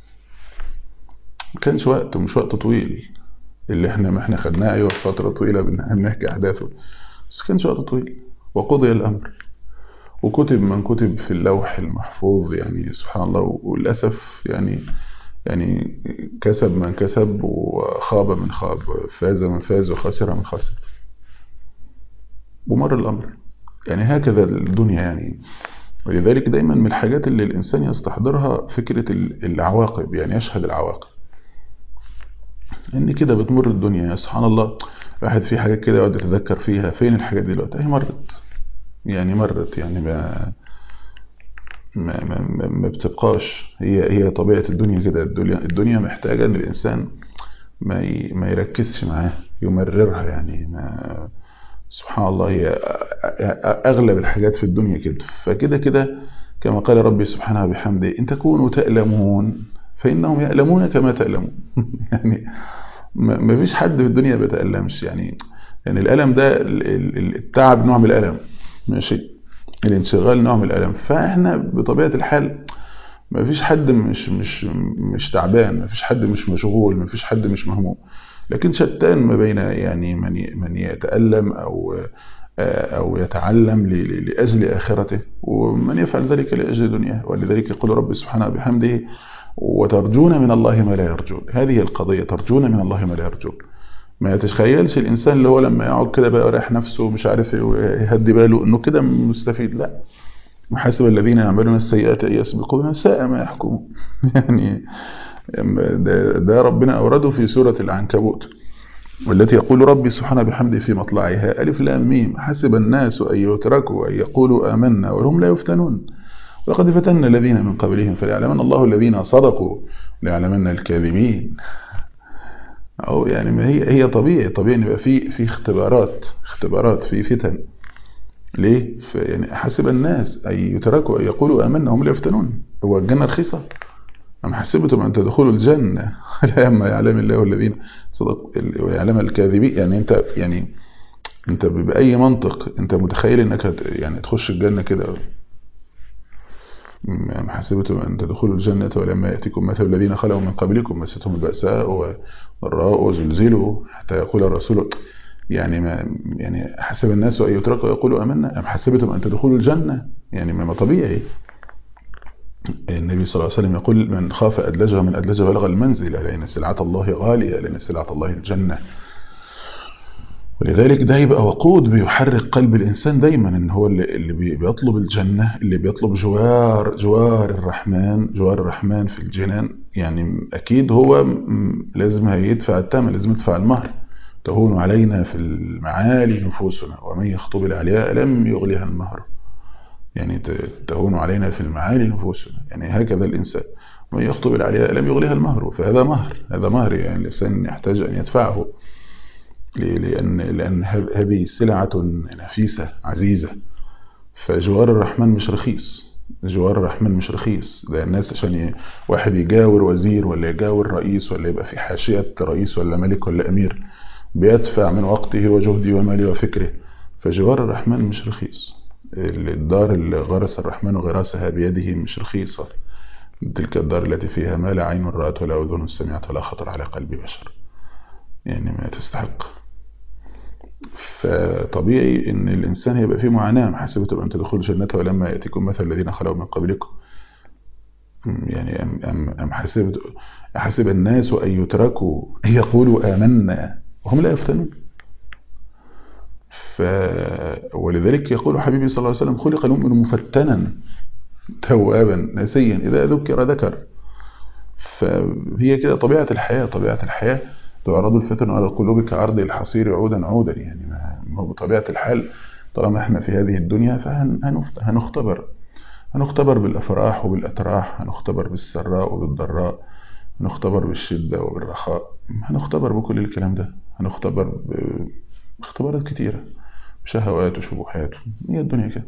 ما كانش وقت ومش وقت طويل اللي احنا ما احنا خدناه ايوه فتره طويله بنحكي احداثه بس كانش وقت طويل وقضي الامر وكتب من كتب في اللوح المحفوظ يعني سبحان الله وللاسف يعني يعني كسب من كسب وخاب من خاب فاز من فاز وخسر من خسر ومر الامر يعني هكذا الدنيا يعني ولذلك دايما من الحاجات اللي الانسان يستحضرها فكره العواقب يعني يشهد العواقب ان كده بتمر الدنيا يا سبحان الله الواحد في حاجات كده يقعد يتذكر فيها فين الحاجات دي دلوقتي هي مرت يعني مرت يعني ما ما ما, ما بتبقاش هي هي طبيعة الدنيا كده الدنيا الدنيا محتاجة ان الانسان ما ي ما يركزش معاها يمررها يعني ما سبحان الله هي اغلب الحاجات في الدنيا كده فكده كده كما قال ربي سبحانه بحمده ان تكونوا تألمون فإنهم يألمون كما تألمون يعني ما فيش حد في الدنيا بيتألمش يعني يعني الألم ده التعب نوع من الألم ماشي الانشغال نوع من الألم فاحنا بطبيعة الحال ما فيش حد مش مش مش تعبان ما فيش حد مش مشغول ما فيش حد مش مهموم لكن شتان ما بين يعني من من يتألم أو أو يتعلم لأجل آخرته ومن يفعل ذلك لأجل دنياه ولذلك يقول رب سبحانه بحمده وترجون من الله ما لا يرجون هذه القضية ترجون من الله ما لا يرجون ما يتخيلش الإنسان اللي هو لما يقعد كده بقى يريح نفسه ومش عارف يهدي باله إنه كده مستفيد لا محاسب الذين يعملون السيئات أن يسبقون ساء ما يحكمون يعني ده, ده ربنا أورده في سورة العنكبوت والتي يقول ربي سبحانه بحمده في مطلعها ألف لام ميم حسب الناس أن يتركوا أن يقولوا آمنا وهم لا يفتنون ولقد فتنا الذين من قبلهم فليعلمن الله الذين صدقوا ليعلمن الكاذبين أو يعني ما هي هي طبيعي طبيعي ان يبقى في في اختبارات اختبارات في فتن ليه؟ يعني حسب الناس أن يتركوا أن يقولوا آمنا هم لا يفتنون هو الجنة رخيصة أم حسبتم أن تدخلوا الجنة لما يعلم الله الذين صدق ويعلم الكاذبين يعني أنت يعني أنت بأي منطق أنت متخيل أنك يعني تخش الجنة كده أم حسبتم أن تدخلوا الجنة ولما يأتيكم مثل الذين خلوا من قبلكم مستهم البأساء والضراء وزلزلوا حتى يقول الرسول يعني ما يعني حسب الناس أن يتركوا يقولوا أمنا أم حسبتم أن تدخلوا الجنة يعني ما طبيعي النبي صلى الله عليه وسلم يقول من خاف أدلجه من أدلجه بلغ المنزل لأن سلعة الله غالية لأن سلعة الله الجنة ولذلك ده يبقى وقود بيحرك قلب الإنسان دايما إن هو اللي, اللي بيطلب الجنة اللي بيطلب جوار جوار الرحمن جوار الرحمن في الجنان يعني أكيد هو لازم هيدفع الثمن لازم يدفع المهر تهون علينا في المعالي نفوسنا ومن يخطب العلياء لم يغلها المهر يعني تهون علينا في المعالي نفوسنا يعني هكذا الإنسان ومن يخطب العلياء لم يغلها المهر فهذا مهر هذا مهر يعني الإنسان يحتاج أن يدفعه لأن, لأن هذه سلعة نفيسة عزيزة فجوار الرحمن مش رخيص جوار الرحمن مش رخيص ده الناس عشان واحد يجاور وزير ولا يجاور رئيس ولا يبقى في حاشية رئيس ولا ملك ولا أمير بيدفع من وقته وجهده وماله وفكره فجوار الرحمن مش رخيص الدار اللي غرس الرحمن غراسها بيده مش رخيصة تلك الدار التي فيها ما لا عين رأت ولا أذن سمعت ولا خطر على قلب بشر يعني ما تستحق فطبيعي ان الانسان هيبقى فيه معاناة حسبتم ان تدخلوا الجنة ولما يأتيكم مثل الذين خلوا من قبلكم يعني أم, أم, أم حسب حسب الناس أن يتركوا يقولوا آمنا وهم لا يفتنون ف... ولذلك يقول حبيبي صلى الله عليه وسلم خلق المؤمن مفتنا توابا نسيا إذا ذكر ذكر فهي كده طبيعة الحياة طبيعة الحياة تعرض الفتن على القلوب كعرض الحصير عودا عودا يعني ما هو بطبيعة الحال طالما احنا في هذه الدنيا فهنختبر هنختبر بالأفراح وبالأتراح هنختبر بالسراء وبالضراء هنختبر بالشدة وبالرخاء هنختبر بكل الكلام ده هنختبر باختبارات كتيرة شهوات وشبهات هي الدنيا كده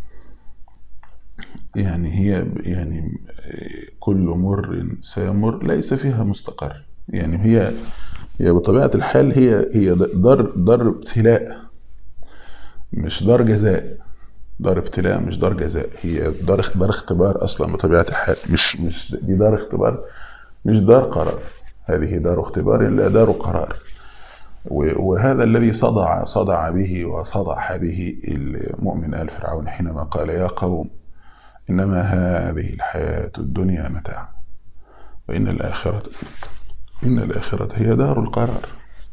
يعني هي يعني كل مر سامر ليس فيها مستقر يعني هي هي بطبيعة الحال هي هي دار دار ابتلاء مش دار جزاء دار ابتلاء مش دار جزاء هي دار دار اختبار اصلا بطبيعة الحال مش مش دي دار اختبار مش دار قرار هذه دار اختبار لا دار قرار وهذا الذي صدع صدع به وصدح به المؤمن آل فرعون حينما قال يا قوم إنما هذه الحياة الدنيا متاع وإن الآخرة إن الآخرة هي دار القرار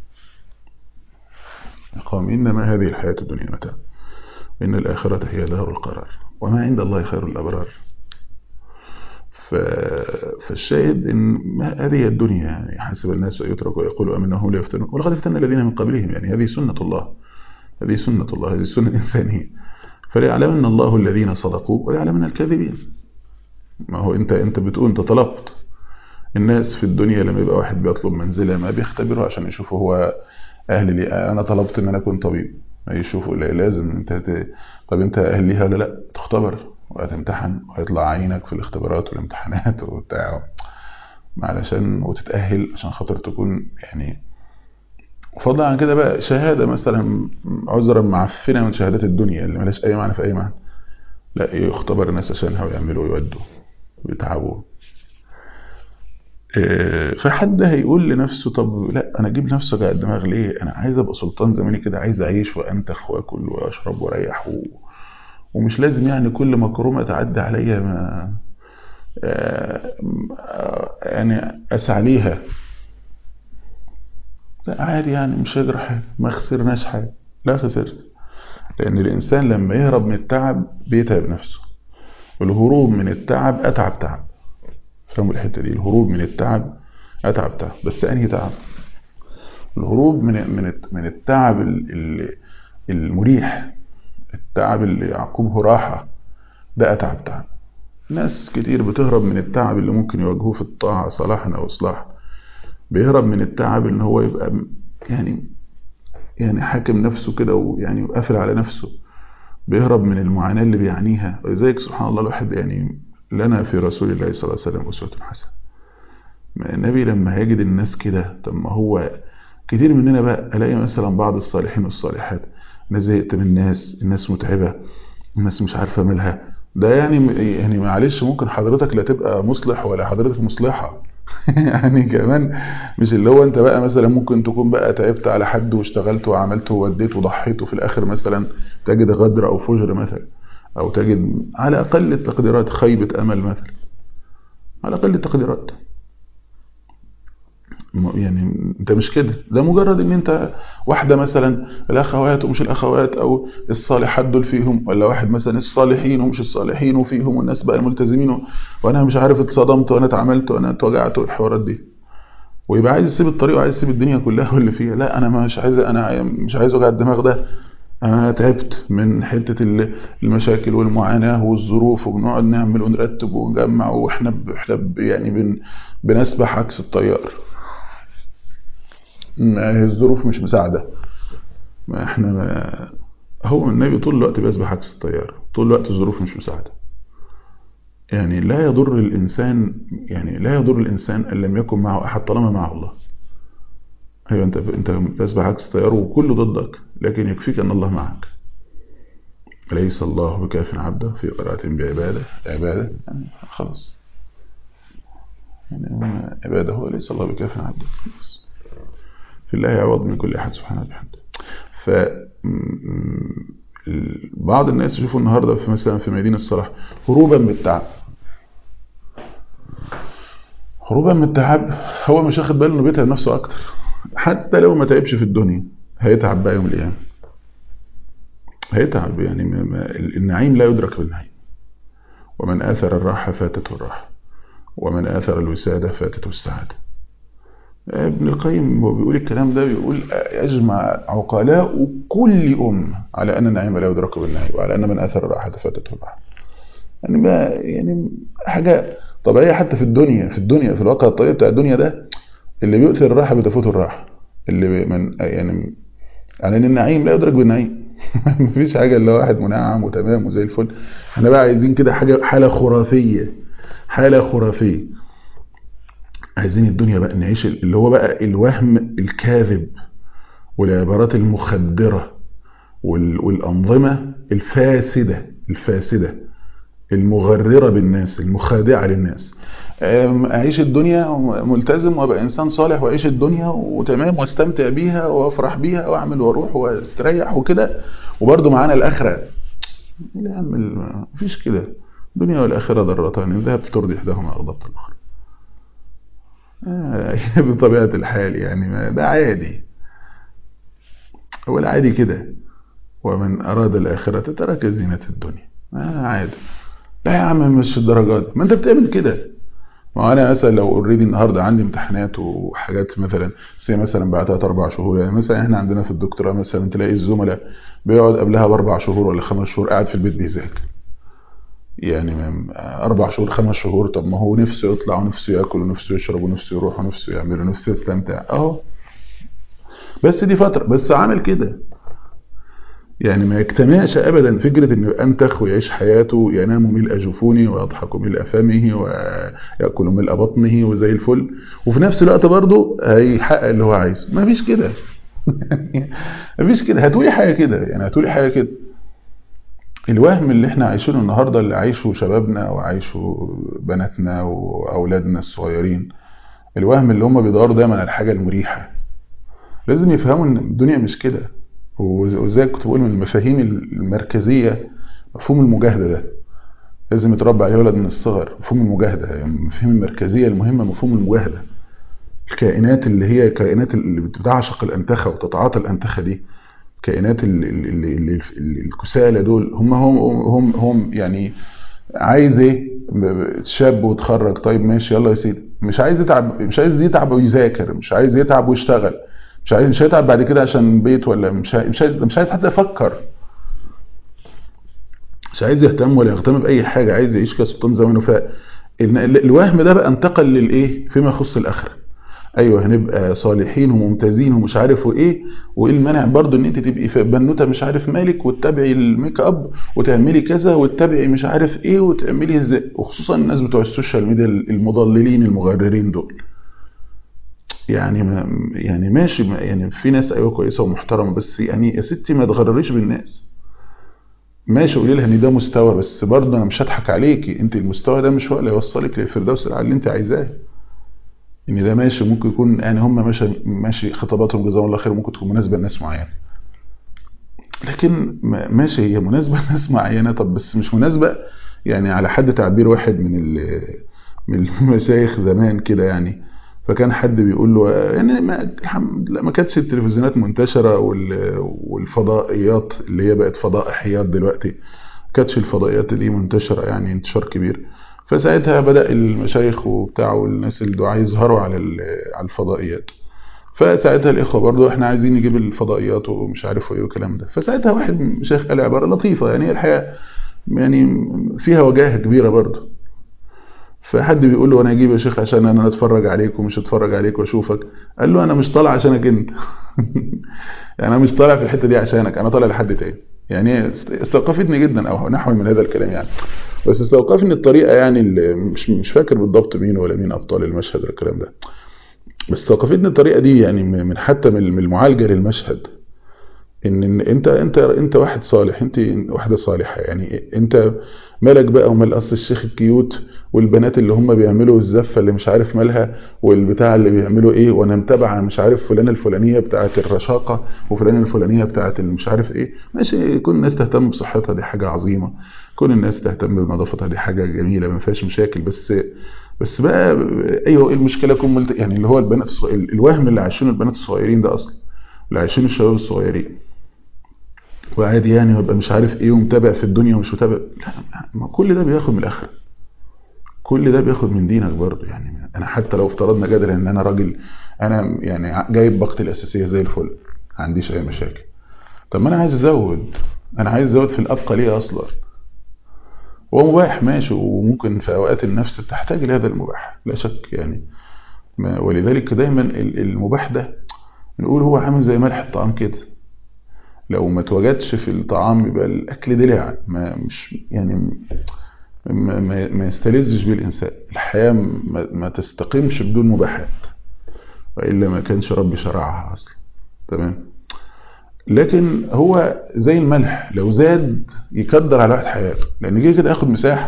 قام إنما هذه الحياة الدنيا متاع وإن الآخرة هي دار القرار وما عند الله خير الأبرار فالشاهد إن هذه الدنيا يعني حسب الناس يتركوا ويقولوا أمنهم لا يفتنون ولقد فتنا الذين من قبلهم يعني هذه سنة الله هذه سنة الله هذه سنة إنسانية فليعلمن الله الذين صدقوا وليعلمن الكاذبين ما هو أنت أنت بتقول أنت طلبت الناس في الدنيا لما يبقى واحد بيطلب منزلة ما بيختبره عشان يشوفوا هو أهل لي أنا طلبت إن أنا أكون طبيب ما يشوفوا لا لازم أنت ت... طب أنت أهل ليها ولا لا تختبر وهتمتحن وهيطلع عينك في الاختبارات والامتحانات وبتاع علشان وتتأهل عشان خاطر تكون يعني فضلا عن كده بقى شهادة مثلا عذرا معفنة من شهادات الدنيا اللي ملاش أي معنى في أي معنى لا يختبر الناس عشانها ويعملوا ويودوا ويتعبوا إيه، فحد هيقول لنفسه طب لا انا اجيب نفسي وجع الدماغ ليه انا عايز ابقى سلطان زماني كده عايز اعيش وانتخ واكل واشرب واريح و... ومش لازم يعني كل مكرمه تعدي عليا ما آه، آه، يعني اسعى ليها لا عادي يعني مش هيجرى حاجه ما خسرناش حاجه لا خسرت لان الانسان لما يهرب من التعب بيتعب نفسه والهروب من التعب اتعب تعب فهموا الحته دي الهروب من التعب اتعب تعب بس انهي تعب الهروب من من من التعب ال- ال- المريح التعب اللي يعقبه راحه ده اتعب تعب ناس كتير بتهرب من التعب اللي ممكن يواجهوه في الطاعه صلاحا او اصلاحا بيهرب من التعب ان هو يبقى م- يعني يعني حاكم نفسه كده ويعني قافل على نفسه بيهرب من المعاناة اللي بيعانيها ولذلك سبحان الله الواحد يعني لنا في رسول الله صلى الله عليه وسلم أسوة حسنة ما النبي لما يجد الناس كده طب ما هو كتير مننا بقى ألاقي مثلا بعض الصالحين والصالحات الناس زهقت من الناس الناس متعبة الناس مش عارفة مالها ده يعني يعني معلش ممكن حضرتك لا تبقى مصلح ولا حضرتك مصلحة يعني كمان مش اللي هو انت بقى مثلا ممكن تكون بقى تعبت على حد واشتغلت وعملت ووديت وضحيت وفي الاخر مثلا تجد غدر او فجر مثلا او تجد على اقل التقديرات خيبة امل مثلا على اقل التقديرات م- يعني انت مش كده ده مجرد ان انت واحدة مثلا الاخوات ومش الاخوات او الصالحات دول فيهم ولا واحد مثلا الصالحين ومش الصالحين وفيهم والناس بقى الملتزمين و- وانا مش عارف اتصدمت وانا اتعملت وانا اتوجعت والحوارات دي ويبقى عايز يسيب الطريق وعايز يسيب الدنيا كلها واللي فيها لا انا مش عايز انا مش عايز وجع الدماغ ده انا تعبت من حتة ال- المشاكل والمعاناة والظروف وبنقعد نعمل ونرتب ونجمع واحنا ب- احنا ب- يعني بن بنسبح عكس التيار ما هي الظروف مش مساعدة ما احنا ما هو النبي طول الوقت بيسبح عكس التيار طول الوقت الظروف مش مساعدة يعني لا يضر الإنسان يعني لا يضر الإنسان أن لم يكن معه أحد طالما معه الله أيوة أنت أنت تسبح عكس التيار وكله ضدك لكن يكفيك أن الله معك أليس الله بكاف عبده في قراءة بعبادة عبادة يعني خلاص يعني هو عبادة هو ليس الله بكاف عبده بس. في الله عوض من كل أحد سبحانه وبحمده ف م- ال- بعض الناس يشوفوا النهارده في مثلا في ميادين الصلاح هروبا من التعب هروبا من التعب هو مش واخد باله انه بيتعب نفسه اكتر حتى لو ما تعبش في الدنيا هيتعب بقى يوم القيامه هيتعب يعني ما ما النعيم لا يدرك بالنعيم ومن آثر الراحة فاتته الراحة ومن آثر الوسادة فاتته السعادة ابن القيم هو بيقول الكلام ده بيقول يجمع عقلاء كل أمة على أن النعيم لا يدرك بالنعيم وعلى أن من آثر الراحة فاتته الراحة يعني ما يعني حاجة طبيعية حتى في الدنيا في الدنيا في الواقع الطبيعي بتاع الدنيا ده اللي بيؤثر الراحة بتفوته الراحة اللي بي- من يعني يعني ان النعيم لا يدرك بالنعيم مفيش حاجة الا واحد منعم وتمام وزي الفل احنا بقى عايزين كده حاجة حالة خرافية حالة خرافية عايزين الدنيا بقى نعيش اللي هو بقى الوهم الكاذب والعبارات المخدرة وال- والأنظمة الفاسدة الفاسدة المغررة بالناس المخادعة للناس أم، أعيش الدنيا ملتزم وأبقى إنسان صالح وأعيش الدنيا وتمام واستمتع بيها وأفرح بيها وأعمل وأروح واستريح وكده وبرضه معانا الآخرة لا يا عم ال- مفيش كده الدنيا والآخرة ضرتان إن ذهبت ترضي إحداهما أغضبت الأخرى آه، بطبيعة الحال يعني ما- ده عادي هو العادي كده ومن أراد الآخرة ترك زينة الدنيا آه عادي لا يا عم مش الدرجات دي. ما انت بتعمل كده ما هو انا مثلا لو اوريدي النهارده عندي امتحانات وحاجات مثلا زي مثلا بعد ثلاث اربع شهور يعني مثلا احنا عندنا في الدكتوراه مثلا تلاقي الزملاء بيقعد قبلها باربع شهور ولا خمس شهور قاعد في البيت بيذاكر يعني ما- اربع شهور خمس شهور طب ما هو نفسه يطلع ونفسه ياكل ونفسه يشرب ونفسه يروح ونفسه يعمل ونفسه يستمتع اهو بس دي فتره بس عامل كده يعني ما يجتمعش ابدا فكره انه انتخ ويعيش حياته ينام ملء جفونه ويضحك ملء فمه وياكل ملء بطنه وزي الفل وفي نفس الوقت برضه هيحقق اللي هو عايزه ما فيش كده يعني مفيش كده هاتولي حاجه كده يعني هاتولي حاجه كده الوهم اللي احنا عايشينه النهارده اللي عايشه شبابنا وعايشه بناتنا واولادنا الصغيرين الوهم اللي هم بيدوروا دايما على الحاجه المريحه لازم يفهموا ان الدنيا مش كده وزي كنت بقول من المفاهيم المركزيه مفهوم المجاهده ده لازم يتربى عليه ولد من الصغر مفهوم المجاهده يعني المفاهيم المركزيه المهمه مفهوم المجاهده الكائنات اللي هي كائنات اللي بتعشق الانتخه وتتعاطى الانتخه دي كائنات اللي اللي اللي الكسالى دول هم هم هم هم يعني عايز ايه شاب وتخرج طيب ماشي يلا يا سيدي مش عايز يتعب مش عايز يتعب ويذاكر مش عايز يتعب ويشتغل مش عايز مش هيتعب بعد كده عشان بيت ولا مش عايز مش عايز مش عايز حتى يفكر مش عايز يهتم ولا يهتم باي حاجه عايز يعيش كسلطان زمانه ف الوهم ده بقى انتقل للايه فيما يخص الاخره ايوه هنبقى صالحين وممتازين ومش عارف وايه وايه المانع برضه ان انت تبقي في بنوته مش عارف مالك وتتابعي الميك اب وتعملي كذا وتتابعي مش عارف ايه وتعملي ازاي وخصوصا الناس بتوع السوشيال ميديا المضللين المغررين دول يعني ما يعني ماشي يعني في ناس ايوه كويسه ومحترمه بس يعني يا ستي ما تغرريش بالناس ماشي قولي لها ان ده مستوى بس برضه انا مش هضحك عليكي انت المستوى ده مش هو اللي يوصلك للفردوس الاعلى اللي انت عايزاه ان ده ماشي ممكن يكون يعني هم ماشي ماشي خطاباتهم جزاهم الله خير ممكن تكون مناسبه لناس معينه لكن ماشي هي مناسبه لناس معينه طب بس مش مناسبه يعني على حد تعبير واحد من من المشايخ زمان كده يعني فكان حد بيقول له يعني ما ما كانتش التلفزيونات منتشره والفضائيات اللي هي بقت فضائحيات دلوقتي ما كانتش الفضائيات دي منتشره يعني انتشار كبير فساعتها بدا المشايخ وبتاع والناس الدعاة يظهروا على على الفضائيات فساعتها الاخوه برضو احنا عايزين نجيب الفضائيات ومش عارف ايه والكلام ده فساعتها واحد مشايخ قال عباره لطيفه يعني هي الحقيقه يعني فيها وجاهه كبيره برضو فحد بيقول له انا اجيب يا شيخ عشان انا اتفرج عليك ومش اتفرج عليك واشوفك قال له انا مش طالع عشانك انت يعني انا مش طالع في الحته دي عشانك انا طالع لحد تاني يعني استوقفتني جدا او نحو من هذا الكلام يعني بس استوقفني الطريقه يعني اللي مش مش فاكر بالضبط مين ولا مين ابطال المشهد ولا الكلام ده بس استوقفتني الطريقه دي يعني من حتى من المعالجه للمشهد ان انت انت انت واحد صالح انت واحده صالحه يعني انت مالك بقى ومال اصل الشيخ الكيوت والبنات اللي هم بيعملوا الزفه اللي مش عارف مالها والبتاع اللي بيعملوا ايه وانا متابعه مش عارف فلانه الفلانيه بتاعه الرشاقه وفلانه الفلانيه بتاعه مش عارف ايه ماشي كل الناس تهتم بصحتها دي حاجه عظيمه كل الناس تهتم بنظافتها دي حاجه جميله ما فيهاش مشاكل بس بس بقى ايوه ايه المشكله كم يعني اللي هو البنات الصغير الوهم اللي عايشينه البنات الصغيرين ده اصلا اللي عايشينه الشباب الصغيرين وعادي يعني وابقى مش عارف ايه ومتابع في الدنيا ومش متابع لا ما كل ده بياخد من الاخره كل ده بياخد من دينك برضه يعني انا حتى لو افترضنا جدلا ان انا راجل انا يعني جايب باقتي الاساسيه زي الفل ما عنديش اي مشاكل طب ما انا عايز ازود انا عايز ازود في الابقى ليه اصلا هو مباح ماشي وممكن في اوقات النفس تحتاج لهذا المباح لا شك يعني ولذلك دايما المباح ده نقول هو عامل زي ملح الطعام كده لو ما توجدش في الطعام يبقى الاكل دلع ما مش يعني ما, ما, ما يستلذش بيه الانسان الحياه ما, ما تستقيمش بدون مباحات والا ما كانش ربي شرعها اصلا تمام لكن هو زي الملح لو زاد يكدر على واحد حياته لان كده كده ياخد مساحه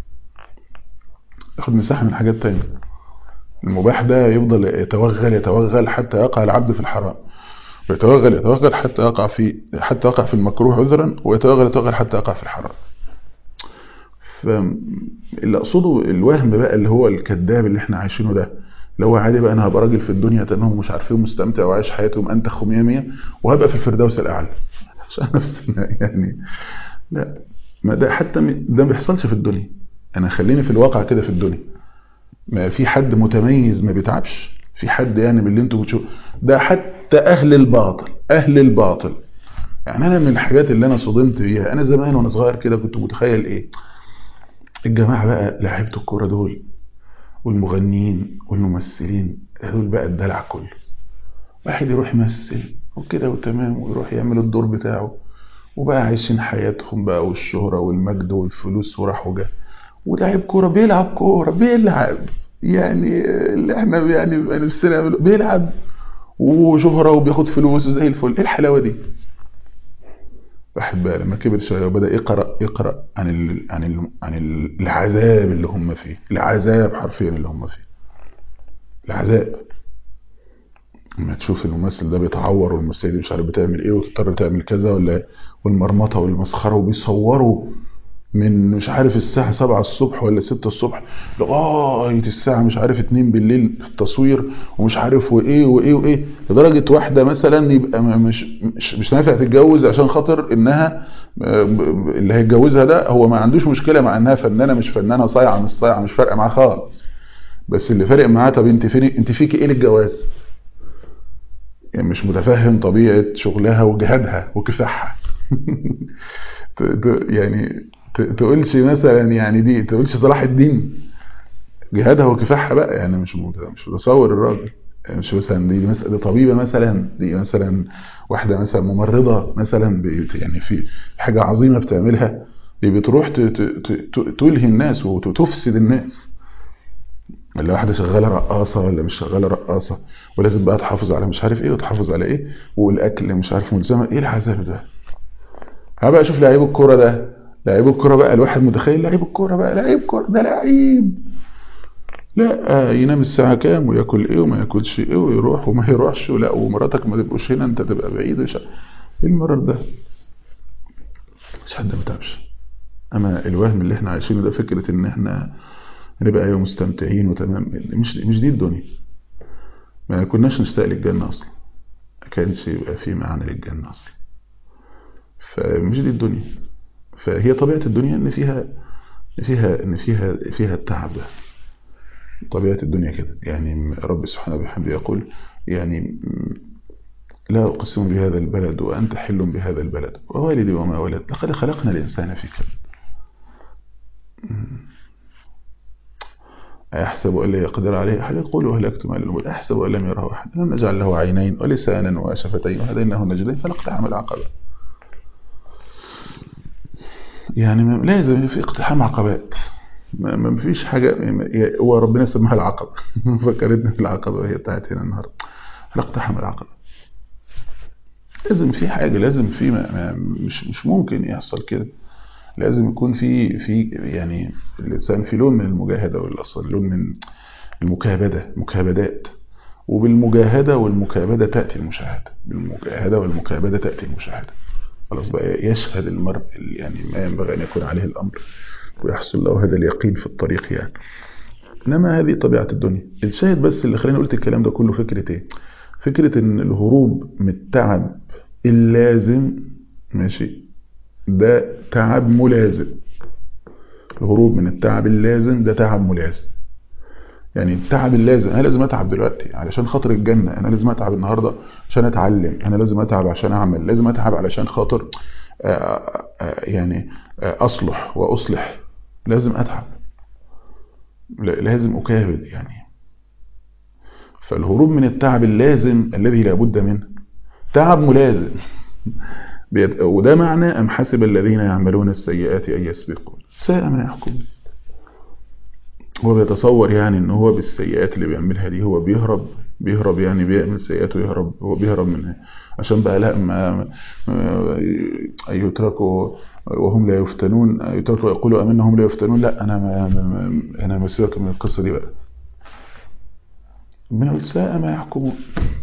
ياخد مساحه من حاجات تانية المباح ده يفضل يتوغل يتوغل حتى يقع العبد في الحرام ويتوغل يتوغل حتى يقع في حتى يقع في المكروه عذرا ويتوغل يتوغل حتى يقع في الحرام فاللي اقصده الوهم بقى اللي هو الكذاب اللي احنا عايشينه ده اللي هو عادي بقى انا هبقى راجل في الدنيا تمام ومش عارف ايه ومستمتع وعايش حياتي ومأنتخ ومية مية وهبقى في الفردوس الاعلى عشان نفسنا يعني لا ما ده حتى ده ما بيحصلش في الدنيا انا خليني في الواقع كده في الدنيا ما في حد متميز ما بيتعبش في حد يعني من اللي انتوا بتشوفوا ده حتى اهل الباطل اهل الباطل يعني انا من الحاجات اللي انا صدمت بيها انا زمان وانا صغير كده كنت متخيل ايه الجماعه بقى لعيبه الكوره دول والمغنيين والممثلين دول بقى الدلع كله واحد يروح يمثل وكده وتمام ويروح يعمل الدور بتاعه وبقى عايشين حياتهم بقى والشهرة والمجد والفلوس وراح وجا ولاعب كورة بيلعب كورة بيلعب يعني اللي احنا يعني نفسنا بيلعب وشهرة وبياخد فلوس وزي الفل ايه الحلاوة دي واحد بقى لما كبر شوية وبدأ يقرأ يقرأ عن ال عن ال عن العذاب اللي هم فيه العذاب حرفيا اللي هم فيه العذاب لما تشوف الممثل ده بيتعور والممثلة دي مش عارف بتعمل ايه وتضطر تعمل كذا ولا والمرمطة والمسخرة وبيصوروا من مش عارف الساعة 7 الصبح ولا 6 الصبح لغاية الساعة مش عارف 2 بالليل في التصوير ومش عارف وايه وايه وايه لدرجة واحدة مثلا يبقى مش مش, مش نافع تتجوز عشان خاطر انها اللي هيتجوزها ده هو ما عندوش مشكلة مع انها فنانة مش فنانة صايعة مش صايعة مش فارقة معاه خالص بس اللي فارق معاه طب انت فين انت فيكي ايه للجواز يعني مش متفهم طبيعة شغلها وجهادها وكفاحها يعني تقولش مثلا يعني دي تقولش صلاح الدين جهادها وكفاحها بقى يعني مش مش متصور الراجل يعني مش مثلا دي مثلا دي طبيبه مثلا دي مثلا واحده مثلا ممرضه مثلا يعني في حاجه عظيمه بتعملها دي بتروح تلهي الناس وتفسد الناس ولا واحده شغاله رقاصه ولا مش شغاله رقاصه ولازم بقى تحافظ على مش عارف ايه وتحافظ على ايه والاكل مش عارف ملزمه ايه العذاب ده هبقى اشوف لعيب الكوره ده لعيب الكوره بقى الواحد متخيل لعيب الكوره بقى لعيب كوره ده لعيب لا ينام الساعة كام وياكل ايه وما ياكلش ايه ويروح وما يروحش ولا ومراتك ما تبقوش هنا انت تبقى بعيد وش... ايه المرر ده مش حد ما تعبش اما الوهم اللي احنا عايشينه ده فكرة ان احنا نبقى ايوه مستمتعين وتمام مش مش دي الدنيا ما كناش نشتاق للجنة اصلا ما كانش يبقى في معنى للجنة اصلا فمش دي الدنيا فهي طبيعة الدنيا ان فيها فيها ان فيها فيها التعب ده طبيعة الدنيا كده يعني رب سبحانه وبحمده يقول يعني لا أقسم بهذا البلد وأنت حل بهذا البلد ووالدي وما ولد لقد خلقنا الإنسان في كبد أيحسب أن لا يقدر عليه أحد يقول أهلكت مال الموت أحسب أن لم يره أحد لم نجعل له عينين ولسانا وشفتين وهديناه النجدين فلاقتحم العقبة يعني لازم في اقتحام عقبات ما فيش حاجة هو ربنا سماها العقبة فكرتنا في العقبة هي بتاعت هنا النهاردة اقتحم العقبة لازم في حاجة لازم في ما ما مش مش ممكن يحصل كده لازم يكون في في يعني الإنسان في لون من المجاهدة والأصل لون من المكابدة مكابدات وبالمجاهدة والمكابدة تأتي المشاهدة بالمجاهدة والمكابدة تأتي المشاهدة خلاص بقى يشهد المرء يعني ما ينبغي أن يكون عليه الأمر ويحصل له هذا اليقين في الطريق يعني إنما هذه طبيعة الدنيا الشاهد بس اللي خليني قلت الكلام ده كله فكرة إيه فكرة إن الهروب من التعب اللازم ماشي ده تعب ملازم الهروب من التعب اللازم ده تعب ملازم يعني التعب اللازم انا لازم اتعب دلوقتي علشان خاطر الجنة انا لازم اتعب النهاردة عشان اتعلم انا لازم اتعب عشان اعمل لازم اتعب علشان خاطر يعني اصلح واصلح لازم اتعب لازم اكابد يعني فالهروب من التعب اللازم الذي لابد منه تعب ملازم وده معنى أم حسب الذين يعملون السيئات أن يسبقون ساء ما يحكمون هو بيتصور يعني ان هو بالسيئات اللي بيعملها دي هو بيهرب بيهرب يعني بيعمل سيئات ويهرب هو بيهرب منها عشان بقى لا ما يتركوا وهم لا يفتنون يتركوا يقولوا امنهم لا يفتنون لا انا ما, ما انا مسيبك من القصه دي بقى ربنا يقول ساء ما يحكمون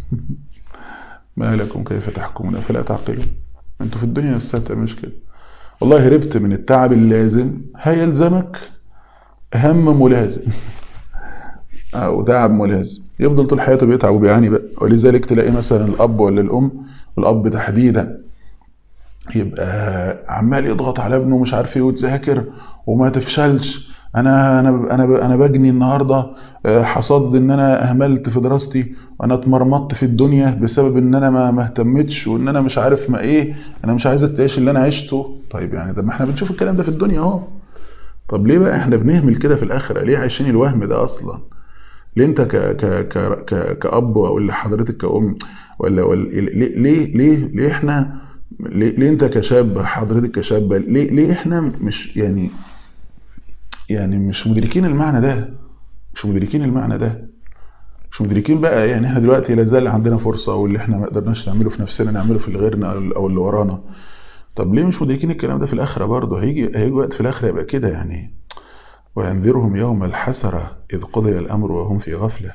ما لكم كيف تحكمون فلا تعقلون انتوا في الدنيا نفسها مش كده والله هربت من التعب اللازم هيلزمك هم ملازم او تعب ملازم يفضل طول حياته بيتعب وبيعاني بقى ولذلك تلاقي مثلا الاب ولا الام الاب تحديدا يبقى عمال يضغط على ابنه مش عارف ايه وتذاكر وما تفشلش انا انا انا انا بجني النهارده حصد ان انا اهملت في دراستي وانا اتمرمطت في الدنيا بسبب ان انا ما ما اهتمتش وان انا مش عارف ما ايه انا مش عايزك تعيش اللي انا عشته طيب يعني طب ما احنا بنشوف الكلام ده في الدنيا اهو طب ليه بقى احنا بنهمل كده في الاخره ليه عايشين الوهم ده اصلا ليه انت ك ك ك ك كاب ولا حضرتك كأم ولا ولا ليه ليه ليه, ليه احنا ليه, ليه انت كشاب حضرتك كشابه ليه ليه احنا مش يعني يعني مش مدركين المعنى ده مش مدركين المعنى ده مش مدركين بقى يعني احنا دلوقتي لا زال عندنا فرصة واللي احنا ما قدرناش نعمله في نفسنا نعمله في اللي غيرنا او اللي ورانا طب ليه مش مدركين الكلام ده في الآخرة برضه هيجي هيجي وقت في الآخرة يبقى كده يعني وينذرهم يوم الحسرة إذ قضي الأمر وهم في غفلة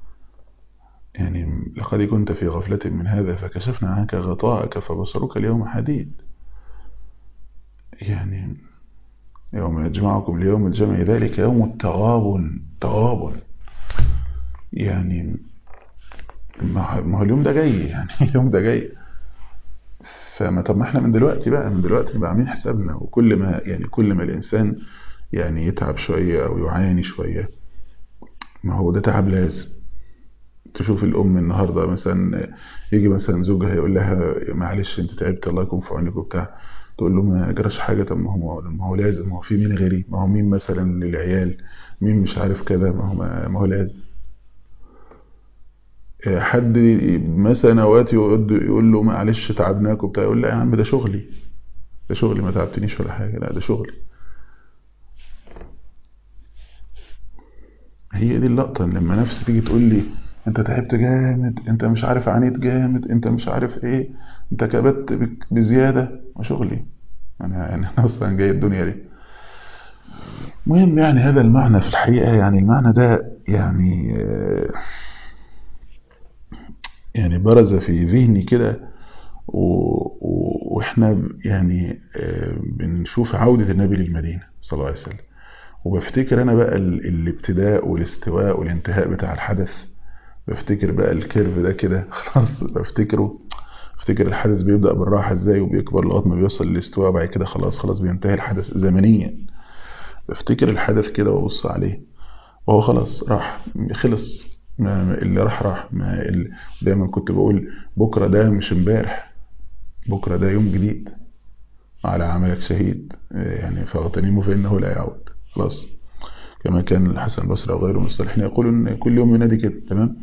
يعني لقد كنت في غفلة من هذا فكشفنا عنك غطاءك فبصرك اليوم حديد يعني يوم يجمعكم ليوم الجمع ذلك يوم التغابن تغابن يعني ما هو اليوم ده جاي يعني اليوم ده جاي فما طب ما احنا من دلوقتي بقى من دلوقتي نبقى عاملين حسابنا وكل ما يعني كل ما الانسان يعني يتعب شوية او يعاني شوية ما هو ده تعب لازم تشوف الام النهارده مثلا يجي مثلا زوجها يقول لها معلش انت تعبت الله يكون في عونك وبتاع تقول له ما جراش حاجه طب ما هو ما هو لازم ما هو في مين غيري ما هو مين مثلا للعيال مين مش عارف كذا ما هو ما هو لازم حد مثلا اوقات يقول له معلش تعبناك وبتاع يقول لا يا عم ده شغلي ده شغلي ما تعبتنيش ولا حاجه لا ده شغلي هي دي اللقطه لما نفسي تيجي تقول لي انت تعبت جامد انت مش عارف عانيت جامد انت مش عارف ايه انت كبت بزياده وشغلي انا يعني انا اصلا جاي الدنيا دي مهم يعني هذا المعنى في الحقيقه يعني المعنى ده يعني يعني برز في ذهني كده واحنا يعني بنشوف عودة النبي للمدينة صلى الله عليه وسلم وبفتكر انا بقى الابتداء والاستواء والانتهاء بتاع الحدث بفتكر بقى الكيرف ده كده خلاص بفتكره افتكر الحدث بيبدأ بالراحة ازاي وبيكبر لغاية ما بيوصل للاستواء بعد كده خلاص خلاص بينتهي الحدث زمنيا بفتكر الحدث كده وابص عليه وهو خلاص راح خلص ما اللي راح راح ما اللي دايما كنت بقول بكرة ده مش امبارح بكرة ده يوم جديد على عملك شهيد يعني فاغتنمه فإنه لا يعود خلاص كما كان الحسن البصري وغيره من الصالحين يقولون ان كل يوم ينادي كده تمام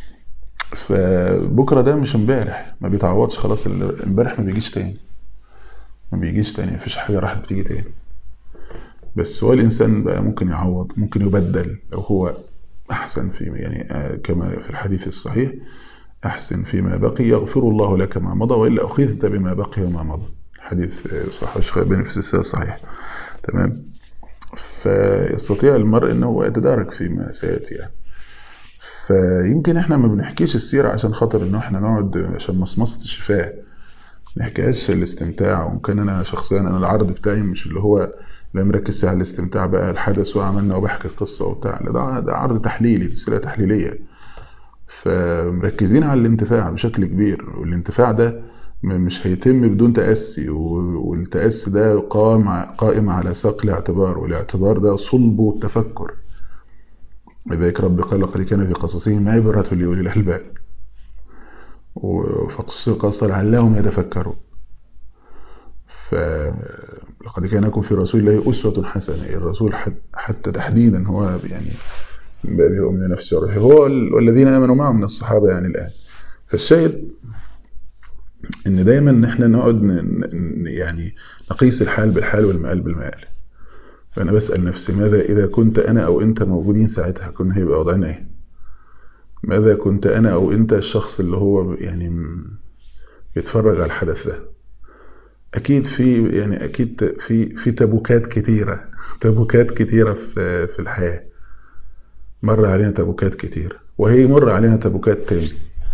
فبكرة ده مش امبارح ما بيتعوضش خلاص امبارح ما بيجيش تاني ما بيجيش تاني مفيش حاجة راحت بتيجي تاني بس هو الإنسان بقى ممكن يعوض ممكن يبدل لو هو أحسن في يعني كما في الحديث الصحيح أحسن فيما بقي يغفر الله لك ما مضى وإلا أخذت بما بقي وما مضى الحديث صحيح الشيخ بن في السلسلة صحيح تمام فيستطيع المرء أنه يتدارك فيما سيأتي يعني فيمكن احنا ما بنحكيش السيرة عشان خاطر انه احنا نقعد عشان مصمصة الشفاء ما نحكيهاش الاستمتاع وممكن انا شخصيا انا العرض بتاعي مش اللي هو لا مركز على الاستمتاع بقى الحدث وعملنا وبحكي القصة وبتاع لا ده, ده عرض تحليلي سيرة تحليلية فمركزين على الانتفاع بشكل كبير والانتفاع ده مش هيتم بدون تأسي والتأسي ده قائم قائم على ساق الاعتبار والاعتبار ده صلبه التفكر لذلك رب قال لقد كان في قصصهم عبرة لأولي الألباب فقصص القصة لعلهم يتفكرون فلقد كان لكم في رسول الله أسوة حسنة الرسول حتى تحديدا هو يعني بيؤمن نفسه وروحه هو والذين آمنوا معه من الصحابة يعني الآن فالشاهد ان دايما ان احنا نقعد يعني نقيس الحال بالحال والمآل بالمآل فأنا بسأل نفسي ماذا إذا كنت أنا أو أنت موجودين ساعتها كنا هيبقى وضعنا إيه ماذا كنت أنا أو أنت الشخص اللي هو يعني بيتفرج على الحدث ده أكيد في يعني أكيد في في تبوكات كتيرة تبوكات كتيرة في في الحياة مر علينا تبوكات كتيرة وهي مر علينا تبوكات تاني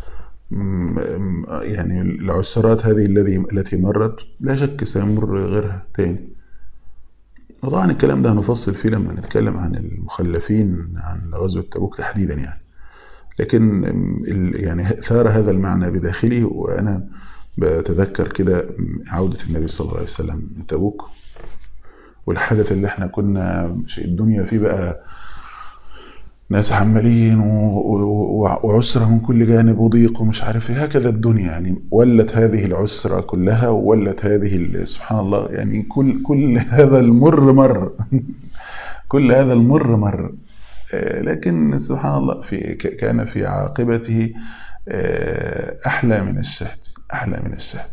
يعني العسرات هذه الذي التي مرت لا شك سيمر غيرها تاني وطبعا الكلام ده هنفصل فيه لما نتكلم عن المخلفين عن غزوة تبوك تحديدا يعني لكن يعني ثار هذا المعنى بداخلي وأنا بتذكر كده عودة النبي صلى الله عليه وسلم من تبوك والحدث اللي احنا كنا الدنيا فيه بقى ناس عمالين وعسرة من كل جانب وضيق ومش عارف ايه هكذا الدنيا يعني ولت هذه العسرة كلها وولت هذه سبحان الله يعني كل كل هذا المر مر كل هذا المر مر لكن سبحان الله في كان في عاقبته أحلى من الشهد أحلى من الشهد